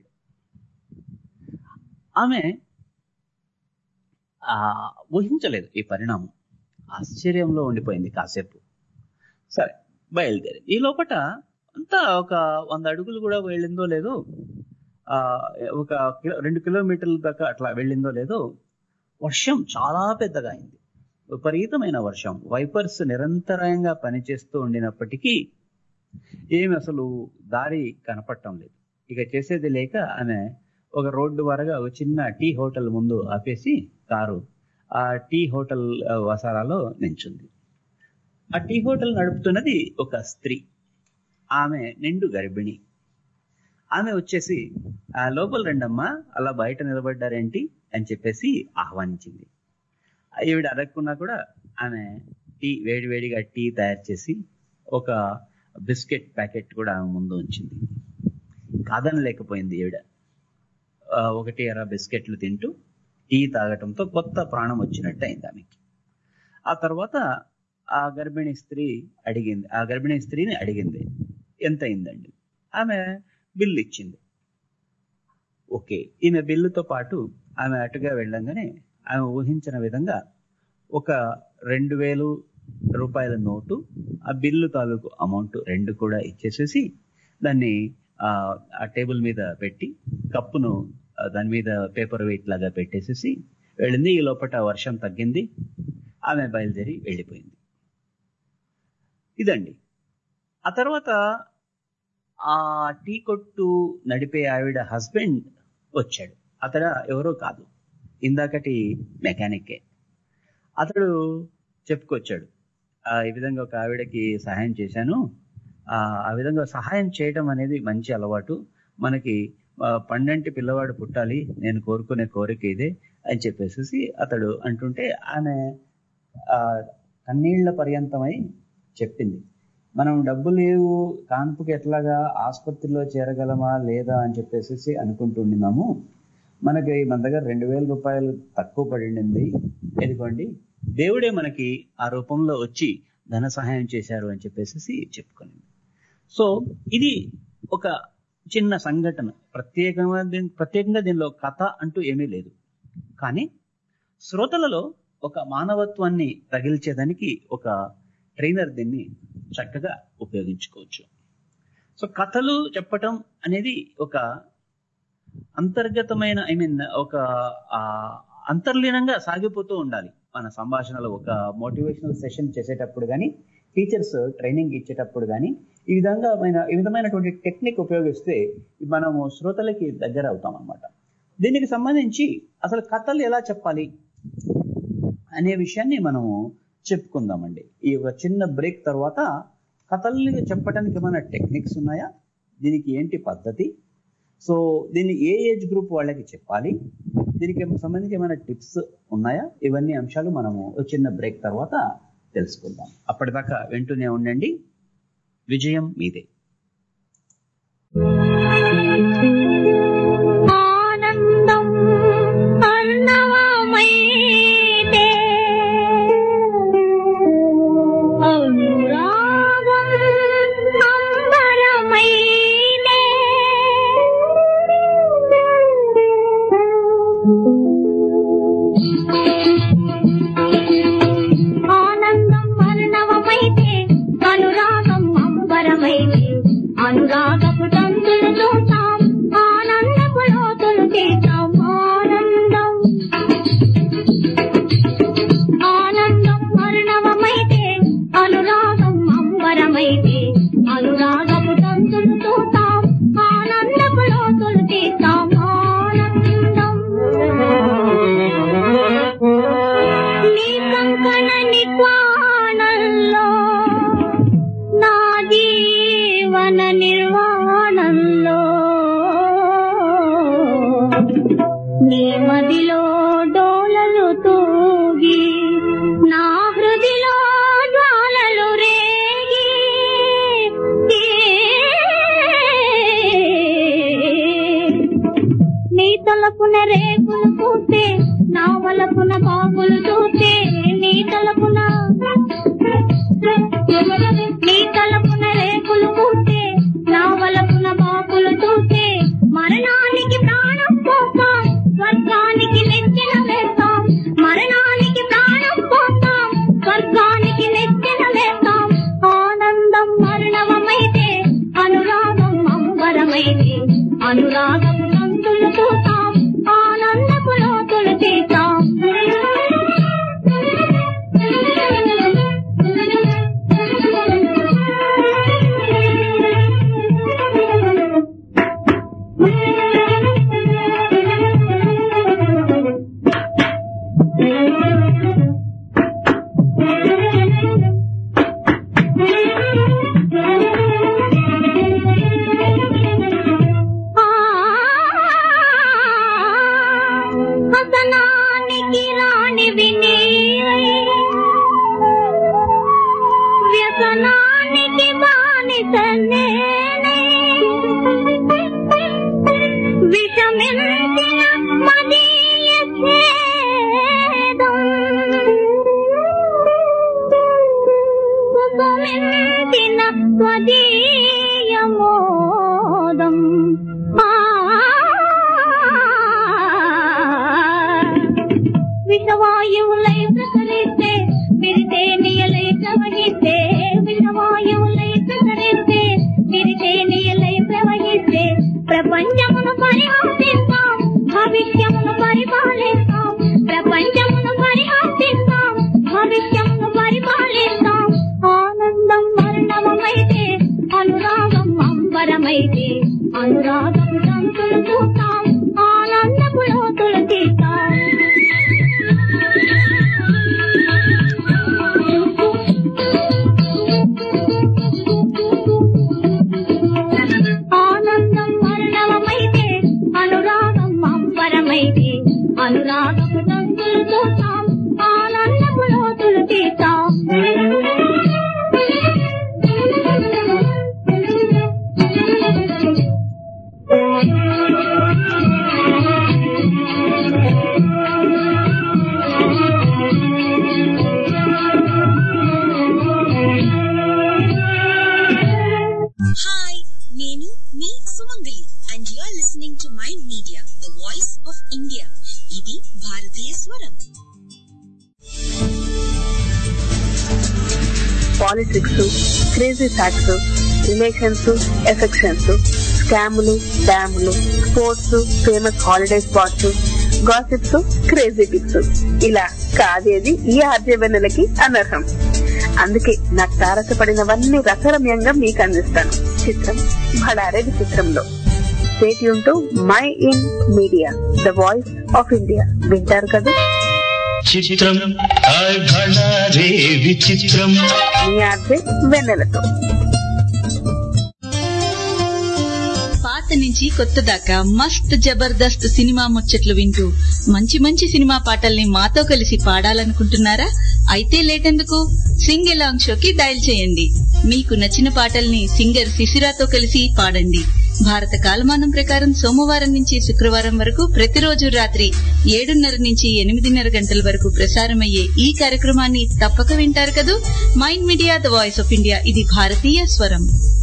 ఆమె ఆ ఊహించలేదు ఈ పరిణామం ఆశ్చర్యంలో ఉండిపోయింది కాసేపు సరే బయలుదేరి ఈ లోపట అంతా ఒక వంద అడుగులు కూడా వెళ్ళిందో లేదో ఆ ఒక కిలో- రెండు కిలోమీటర్ల దాకా అట్లా వెళ్ళిందో లేదో వర్షం చాలా పెద్దగా అయింది విపరీతమైన వర్షం వైపర్స్ నిరంతరాయంగా పనిచేస్తూ ఉండినప్పటికీ ఏమి అసలు దారి కనపడటం లేదు ఇక చేసేది లేక ఆమె ఒక రోడ్డు వరగా ఒక చిన్న టీ హోటల్ ముందు ఆపేసి కారు ఆ టీ హోటల్ ఆ, వసారాలో నించుంది ఆ టీ హోటల్ నడుపుతున్నది ఒక స్త్రీ ఆమె నిండు గర్భిణి ఆమె వచ్చేసి ఆ లోపల రండమ్మా అలా బయట నిలబడ్డారేంటి అని చెప్పేసి ఆహ్వానించింది ఈవిడ అడగకున్నా కూడా ఆమె టీ వేడివేడిగా టీ తయారు చేసి ఒక బిస్కెట్ ప్యాకెట్ కూడా ఆమె ముందు ఉంచింది కాదనలేకపోయింది ఈవిడ ఆ, ఒకటి అర బిస్కెట్లు తింటూ టీ తాగటంతో కొత్త ప్రాణం వచ్చినట్టు అయింది ఆమెకి ఆ తర్వాత ఆ గర్భిణీ స్త్రీ అడిగింది ఆ గర్భిణీ స్త్రీని అడిగింది ఎంత అయిందండి ఆమె బిల్లు ఇచ్చింది ఓకే ఈమె బిల్లుతో పాటు ఆమె అటుగా వెళ్ళంగానే ఆమె ఊహించిన విధంగా ఒక రెండు వేలు రూపాయల నోటు ఆ బిల్లు తాలూకు అమౌంట్ రెండు కూడా ఇచ్చేసేసి దాన్ని ఆ ఆ టేబుల్ మీద పెట్టి కప్పును ఆ, దాని మీద పేపర్ వెయిట్ లాగా పెట్టేసేసి వెళ్ళింది ఈ లోపల వర్షం తగ్గింది ఆమె బయలుదేరి వెళ్ళిపోయింది ఇదండి ఆ తర్వాత ఆ టీ కొట్టు నడిపే ఆవిడ హస్బెండ్ వచ్చాడు అతడ ఎవరో కాదు ఇందాకటి మెకానికే అతడు చెప్పుకొచ్చాడు ఆ, ఈ విధంగా ఒక ఆవిడకి సహాయం చేశాను ఆ ఆ విధంగా సహాయం చేయడం అనేది మంచి అలవాటు మనకి ఆ, పండంటి పిల్లవాడు పుట్టాలి నేను కోరుకునే కోరిక ఇదే అని చెప్పేసి అతడు అంటుంటే ఆమె ఆ, కన్నీళ్ల పర్యంతమై చెప్పింది మనం డబ్బు లేవు కాన్పుకి ఎట్లాగా ఆసుపత్రిలో చేరగలమా లేదా అని చెప్పేసి అనుకుంటుండినాము మనకి మన దగ్గర రెండు వేల రూపాయలు తక్కువ పడింది ఎదుకోండి దేవుడే మనకి ఆ రూపంలో వచ్చి ధన సహాయం చేశారు అని చెప్పేసి చెప్పుకునింది సో ఇది ఒక చిన్న సంఘటన ప్రత్యేకంగా దీని ప్రత్యేకంగా దీనిలో కథ అంటూ ఏమీ లేదు కానీ శ్రోతలలో ఒక మానవత్వాన్ని తగిల్చేదానికి ఒక ట్రైనర్ దీన్ని చక్కగా ఉపయోగించుకోవచ్చు సో కథలు చెప్పటం అనేది ఒక అంతర్గతమైన ఐ మీన్ ఒక ఆ, అంతర్లీనంగా సాగిపోతూ ఉండాలి మన సంభాషణలో ఒక మోటివేషనల్ సెషన్ చేసేటప్పుడు కానీ టీచర్స్ ట్రైనింగ్ ఇచ్చేటప్పుడు కానీ ఈ విధంగా మన- ఈ విధమైనటువంటి టెక్నిక్ ఉపయోగిస్తే మనము శ్రోతలకి దగ్గర అవుతాం అన్నమాట దీనికి సంబంధించి అసలు కథలు ఎలా చెప్పాలి అనే విషయాన్ని మనము చెప్పుకుందామండి ఈ ఒక చిన్న బ్రేక్ తర్వాత కథల్ని చెప్పడానికి ఏమైనా టెక్నిక్స్ ఉన్నాయా దీనికి ఏంటి పద్ధతి సో దీన్ని ఏ ఏజ్ గ్రూప్ వాళ్ళకి చెప్పాలి దీనికి సంబంధించి ఏమైనా టిప్స్ ఉన్నాయా ఇవన్నీ అంశాలు మనము ఒక చిన్న బ్రేక్ తర్వాత తెలుసుకుందాం అప్పటిదాకా వింటూనే ఉండండి విజయం మీదే ఆనందం అర్ణవమైతే అనురాగం అంబరమైనే ఆనందం అర్ణవమైతే అనురాగం అంబరమైతే అనురాగపు తంతులు చూస్తాం ఆనందపు లోతులు తీస్తాం ఆనందం ఆనందం మరణవమైతే అనురాగం అంబరమైతే అనురాగపు తంతులు చూస్తాం ఆనందపు లోతులు తీస్తాం ఆనందం నీ కంకణ నిక్వాణంలో నా జీవన నిర్వాణంలో నీ మదిలో డోలలు తూగి నా హృదిలో జ్వాలలు రేగి నీ తలపున రేకులు పూస్తే నా వలపున బాగులు చూస్తే నీ తలపున నీ తలపున రేకులు పూస్తే నా వలపున బాకులు చూస్తే మరణానికి ప్రాణం పోతాం స్వర్గానికి నెచ్చిన వేస్తాం మరణానికి ప్రాణం పోతాం స్వర్గానికి నెచ్చిన వేస్తాం ఆనందం మరణవమైతే అనురాగం అంబరమైతే అనురాగం తంతులు చూస్తాం ఆనందపు లోతులు తీస్తాం హసనానికి రాణివి నీవై వ్యసనానికి బానిస నేనై విషమించిన మదీయ ఛేదం కుసుమించిన స్వదీయ మోదం విషవాయువులై ప్రసరిస్తే విరితే నియలై ప్రవహిస్తే విషవాయువులై ప్రసరిస్తే విరితే నియలై ప్రవహిస్తే ప్రపంచమును పరిహాసిస్తాం భవిష్యమును పరిపాలిస్తాం ప్రపంచమును పరిహాసిస్తాం భవిష్యమును పరిపాలిస్తాం ఆనందం మరణమైతే అనురాగం అంబరమైతే అనురాగం తంతులు చూస్తాం ఆనందపు లోతులు తీస్తాం ఆనందం మరణమైతే అనురాగం అంబరమైతే అనురాగపు తంతులు చూస్తాం ఆనందపు లోతులు తీస్తాం హాయ్ నేను మీ Sumangali and you are listening to mind media the voice of India ఇది భారతీయ స్వరం politics crazy facts relations affections స్కాములు డ్యాములు sports famous holiday spots gossips crazy tips ఇలా కాదేది ఈ ఆర్జవెన్నెలకి అనర్హం అందుకే నాకు తారసపడినవన్నీ రసరమ్యంగా మీకు అందిస్తాను చిత్రం భడారే చిత్రంలో stay tuned to mind media the voice of India వింటారు కదా చిత్రం హాయ్ భళా రే విచిత్రం మీ ఆర్జే వెన్నెలతో పాత పాత నుంచి కొత్త దాకా మస్త్ జబర్దస్త్ సినిమా ముచ్చట్లు వింటూ మంచి మంచి సినిమా పాటల్ని మాతో కలిసి పాడాలనుకుంటున్నారా అయితే లేటెందుకు సింగ్ ఎలాంగ్ షోకి డయల్ చేయండి మీకు నచ్చిన పాటల్ని సింగర్ శిశిరాతో కలిసి పాడండి భారత కాలమానం ప్రకారం సోమవారం నుంచి శుక్రవారం వరకు ప్రతిరోజు రాత్రి ఏడున్నర నుంచి ఎనిమిదిన్నర గంటల వరకు ప్రసారమయ్యే ఈ కార్యక్రమాన్ని తప్పక వింటారు కదూ mind media the voice of India ఇది భారతీయ స్వరం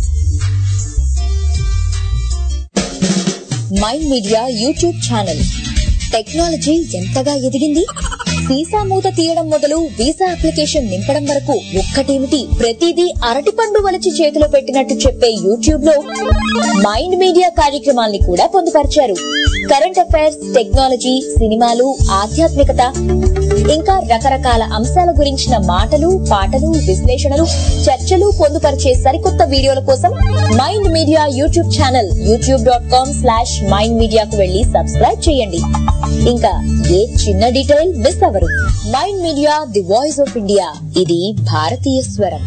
mind media YouTube channel technology ఎంతగా ఎదిగింది వీసా మూత తీయడం మొదలు వీసా అప్లికేషన్ నింపడం వరకు ఒక్కటేమిటి ప్రతిదీ అరటిపండు వలిచి చేతిలో పెట్టినట్టు చెప్పే యూట్యూబ్ లో మైండ్ మీడియా కార్యక్రమాల్ని కూడా పొందుపరిచారు కరెంట్ అఫైర్స్ టెక్నాలజీ సినిమాలు ఆధ్యాత్మికత ఇంకా రకరకాల అంశాల గురించిన మాటలు పాటలు విశ్లేషణలు చర్చలు పొందుపరిచే సరికొత్త వీడియోల కోసం mind media YouTube channel YouTube dot com slash mind మీడియాకు వెళ్లి సబ్స్క్రైబ్ చేయండి ఇంకా ఏ చిన్న డీటెయిల్ మిస్ అవరు mind media the voice of India ఇది భారతీయ స్వరం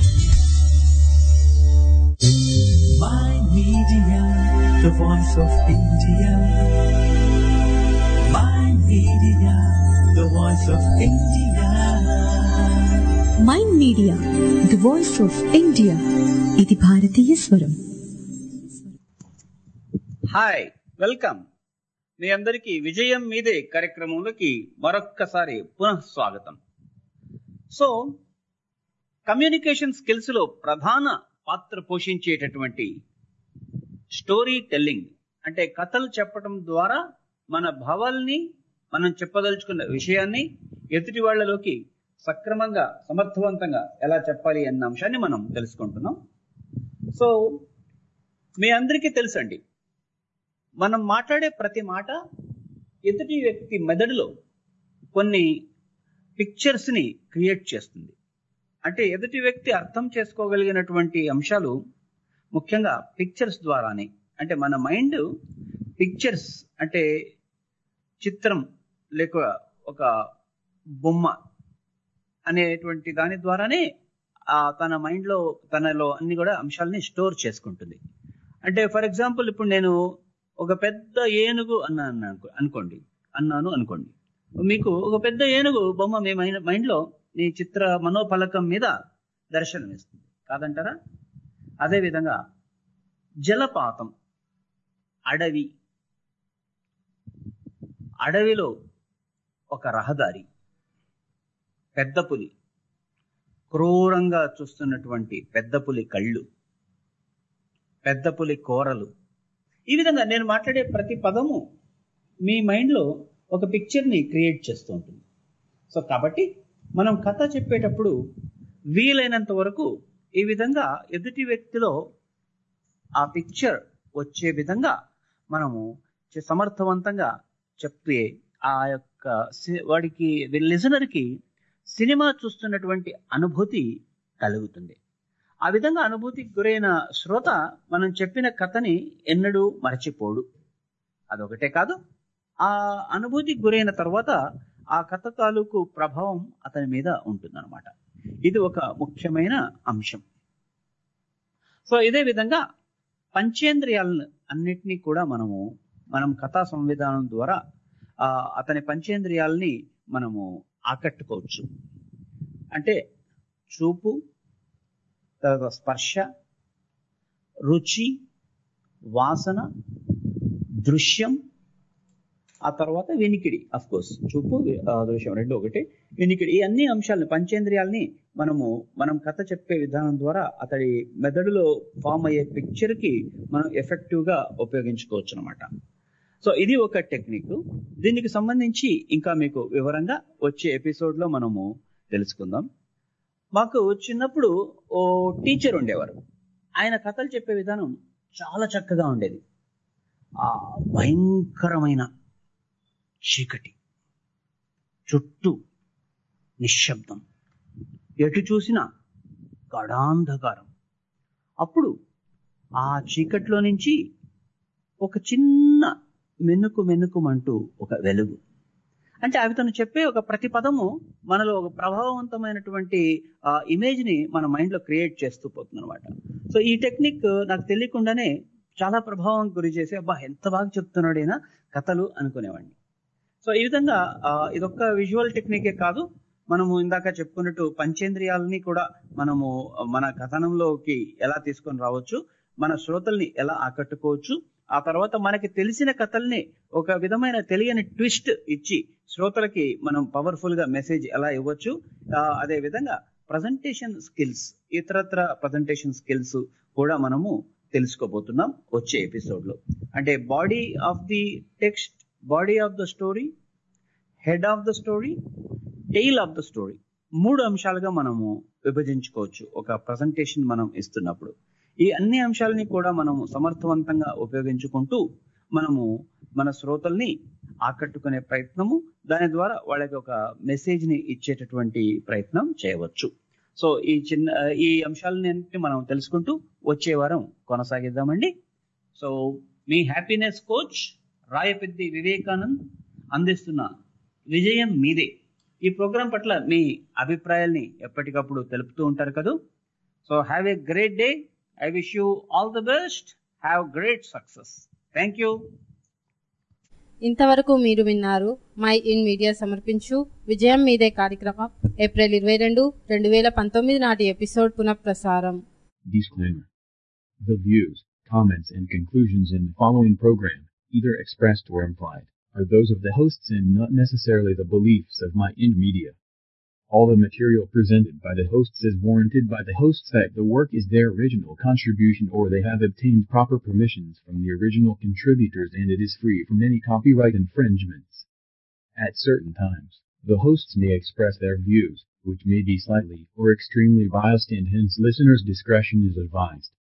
Mind Media, the voice of India. Mind Media, the voice of India. Mind media the voice of India ఇది భారతీయ స్వరం హాయ్ వెల్కమ్ మీ అందరికీ విజయం మీదే కార్యక్రమంలోకి మరొక్కసారి పునః స్వాగతం సో కమ్యూనికేషన్ స్కిల్స్ లో ప్రధాన పాత్ర పోషించేటటువంటి స్టోరీ టెల్లింగ్ అంటే కథలు చెప్పడం ద్వారా మన భావాల్ని మనం చెప్పదలుచుకున్న విషయాన్ని ఎదుటి వాళ్ళలోకి సక్రమంగా సమర్థవంతంగా ఎలా చెప్పాలి అన్న అంశాన్ని మనం తెలుసుకుంటున్నాం సో మీ అందరికీ తెలుసండి మనం మాట్లాడే ప్రతి మాట ఎదుటి వ్యక్తి మెదడులో కొన్ని పిక్చర్స్ ని క్రియేట్ చేస్తుంది అంటే ఎదుటి వ్యక్తి అర్థం చేసుకోగలిగినటువంటి అంశాలు ముఖ్యంగా పిక్చర్స్ ద్వారానే అంటే మన మైండ్ పిక్చర్స్ అంటే చిత్రం లేక ఒక బొమ్మ అనేటువంటి దాని ద్వారానే ఆ తన మైండ్ లో తనలో అన్ని కూడా అంశాలని స్టోర్ చేసుకుంటుంది అంటే ఫర్ ఎగ్జాంపుల్ ఇప్పుడు నేను ఒక పెద్ద ఏనుగు అన్నాను అనుకో- అనుకోండి అన్నాను అనుకోండి మీకు ఒక పెద్ద ఏనుగు బొమ్మ మీ మైండ్ మైండ్ లో మీ చిత్ర మనోఫలకం మీద దర్శనమిస్తుంది కాదంటారా అదే విధంగా జలపాతం అడవి అడవిలో ఒక రహదారి పెద్ద పులి క్రూరంగా చూస్తున్నటువంటి పెద్ద పులి కళ్ళు పెద్ద పులి కోరలు ఈ విధంగా నేను మాట్లాడే ప్రతి పదము మీ మైండ్లో ఒక పిక్చర్ని క్రియేట్ చేస్తూ ఉంటుంది సో కాబట్టి మనం కథ చెప్పేటప్పుడు వీలైనంత వరకు ఈ విధంగా ఎదుటి వ్యక్తిలో ఆ పిక్చర్ వచ్చే విధంగా మనము చే- సమర్థవంతంగా చెప్తే ఆ యొక్క సి- వాడికి లిజనర్ కి సినిమా చూస్తున్నటువంటి అనుభూతి కలుగుతుంది ఆ విధంగా అనుభూతికి గురైన శ్రోత మనం చెప్పిన కథని ఎన్నడూ మరచిపోడు అదొకటే కాదు ఆ అనుభూతికి గురైన తర్వాత ఆ కథ తాలూకు ప్రభావం అతని మీద ఉంటుందన్నమాట ఇది ఒక ముఖ్యమైన అంశం సో ఇదే విధంగా పంచేంద్రియాలను అన్నిటినీ కూడా మనము మనం కథా సంవిధానం ద్వారా ఆ అతని పంచేంద్రియాలని మనము ఆకట్టుకోవచ్చు అంటే చూపు తర్వాత స్పర్శ రుచి వాసన దృశ్యం ఆ తర్వాత వినికిడి అఫ్ కోర్స్ చూపు ఆ, దృశ్యం రెండు ఒకటి వినికిడి ఈ అన్ని అంశాలను పంచేంద్రియాలని మనము మనం కథ చెప్పే విధానం ద్వారా అతడి మెదడులో ఫామ్ అయ్యే పిక్చర్ కి మనం ఎఫెక్టివ్ గా ఉపయోగించుకోవచ్చు అనమాట సో ఇది ఒక టెక్నిక్ దీనికి సంబంధించి ఇంకా మీకు వివరంగా వచ్చే ఎపిసోడ్ లో మనము తెలుసుకుందాం మాకు చిన్నప్పుడు ఓ టీచర్ ఉండేవారు ఆయన కథలు చెప్పే విధానం చాలా చక్కగా ఉండేది ఆ భయంకరమైన చీకటి చుట్టూ నిశ్శబ్దం ఎటు చూసినా గడాంధకారం అప్పుడు ఆ చీకట్లో నుంచి ఒక చిన్న మెనుకు మెనుకుమంటూ ఒక వెలుగు అంటే అవి తను చెప్పే ఒక ప్రతి పదము మనలో ఒక ప్రభావవంతమైనటువంటి ఇమేజ్ ని మన మైండ్ లో క్రియేట్ చేస్తూ పోతుంది అనమాట సో ఈ టెక్నిక్ నాకు తెలియకుండానే చాలా ప్రభావం గురి చేసి అబ్బా ఎంత బాగా చెప్తున్నాడైనా కథలు అనుకునేవాడిని సో ఈ విధంగా ఆ, ఇదొక్క విజువల్ టెక్నికే కాదు మనము ఇందాక చెప్పుకున్నట్టు పంచేంద్రియాలని కూడా మనము మన కథనంలోకి ఎలా తీసుకొని రావచ్చు మన శ్రోతల్ని ఎలా ఆకట్టుకోవచ్చు ఆ తర్వాత మనకి తెలిసిన కథల్ని ఒక విధమైన తెలియని ట్విస్ట్ ఇచ్చి శ్రోతలకి మనం పవర్ఫుల్ గా మెసేజ్ ఎలా ఇవ్వచ్చు ఆ, అదే విధంగా ప్రజెంటేషన్ స్కిల్స్ ఇతరత్ర ప్రజెంటేషన్ స్కిల్స్ కూడా మనము తెలుసుకోబోతున్నాం వచ్చే ఎపిసోడ్ లో అంటే body of the text body of the story head of the story tail of the story మూడు అంశాలుగా మనము విభజించుకోవచ్చు ఒక ప్రజెంటేషన్ మనం ఇస్తున్నప్పుడు ఈ అన్ని అంశాలని కూడా మనము సమర్థవంతంగా ఉపయోగించుకుంటూ మనము మన శ్రోతల్ని ఆకట్టుకునే ప్రయత్నము దాని ద్వారా వాళ్ళకి ఒక మెసేజ్ ని ఇచ్చేటటువంటి ప్రయత్నం చేయవచ్చు సో ఈ చిన్న ఈ అంశాలన్నింటినీ మనం తెలుసుకుంటూ వచ్చే వారం కొనసాగిద్దామండి సో మీ హ్యాపీనెస్ కోచ్ రాయపెద్ది వివేకానంద్ అందిస్తున్న విజయం మీదే ఈ ప్రోగ్రాం పట్ల మీ అభిప్రాయాల్ని ఎప్పటికప్పుడు తెలుపుతూ ఉంటారు కదా so have a great day I wish you all the best have great success thank you ఇంతవరకు మీరు విన్నారు మై ఇన్ మీడియా సమర్పించు విజయం మీదే కార్యక్రమం ఏప్రిల్ ఇరవై రెండు రెండు వేల పంతొమ్మిది నాటి ఎపిసోడ్ పునఃప్రసారం Disclaimer. The views, comments, and conclusions in the following program, either expressed or implied, are those of the hosts and not necessarily the beliefs of My Ind Media. All the material presented by the hosts is warranted by the hosts that the work is their original contribution or they have obtained proper permissions from the original contributors and it is free from any copyright infringements. At certain times, the hosts may express their views, which may be slightly or extremely biased and hence listeners' discretion is advised.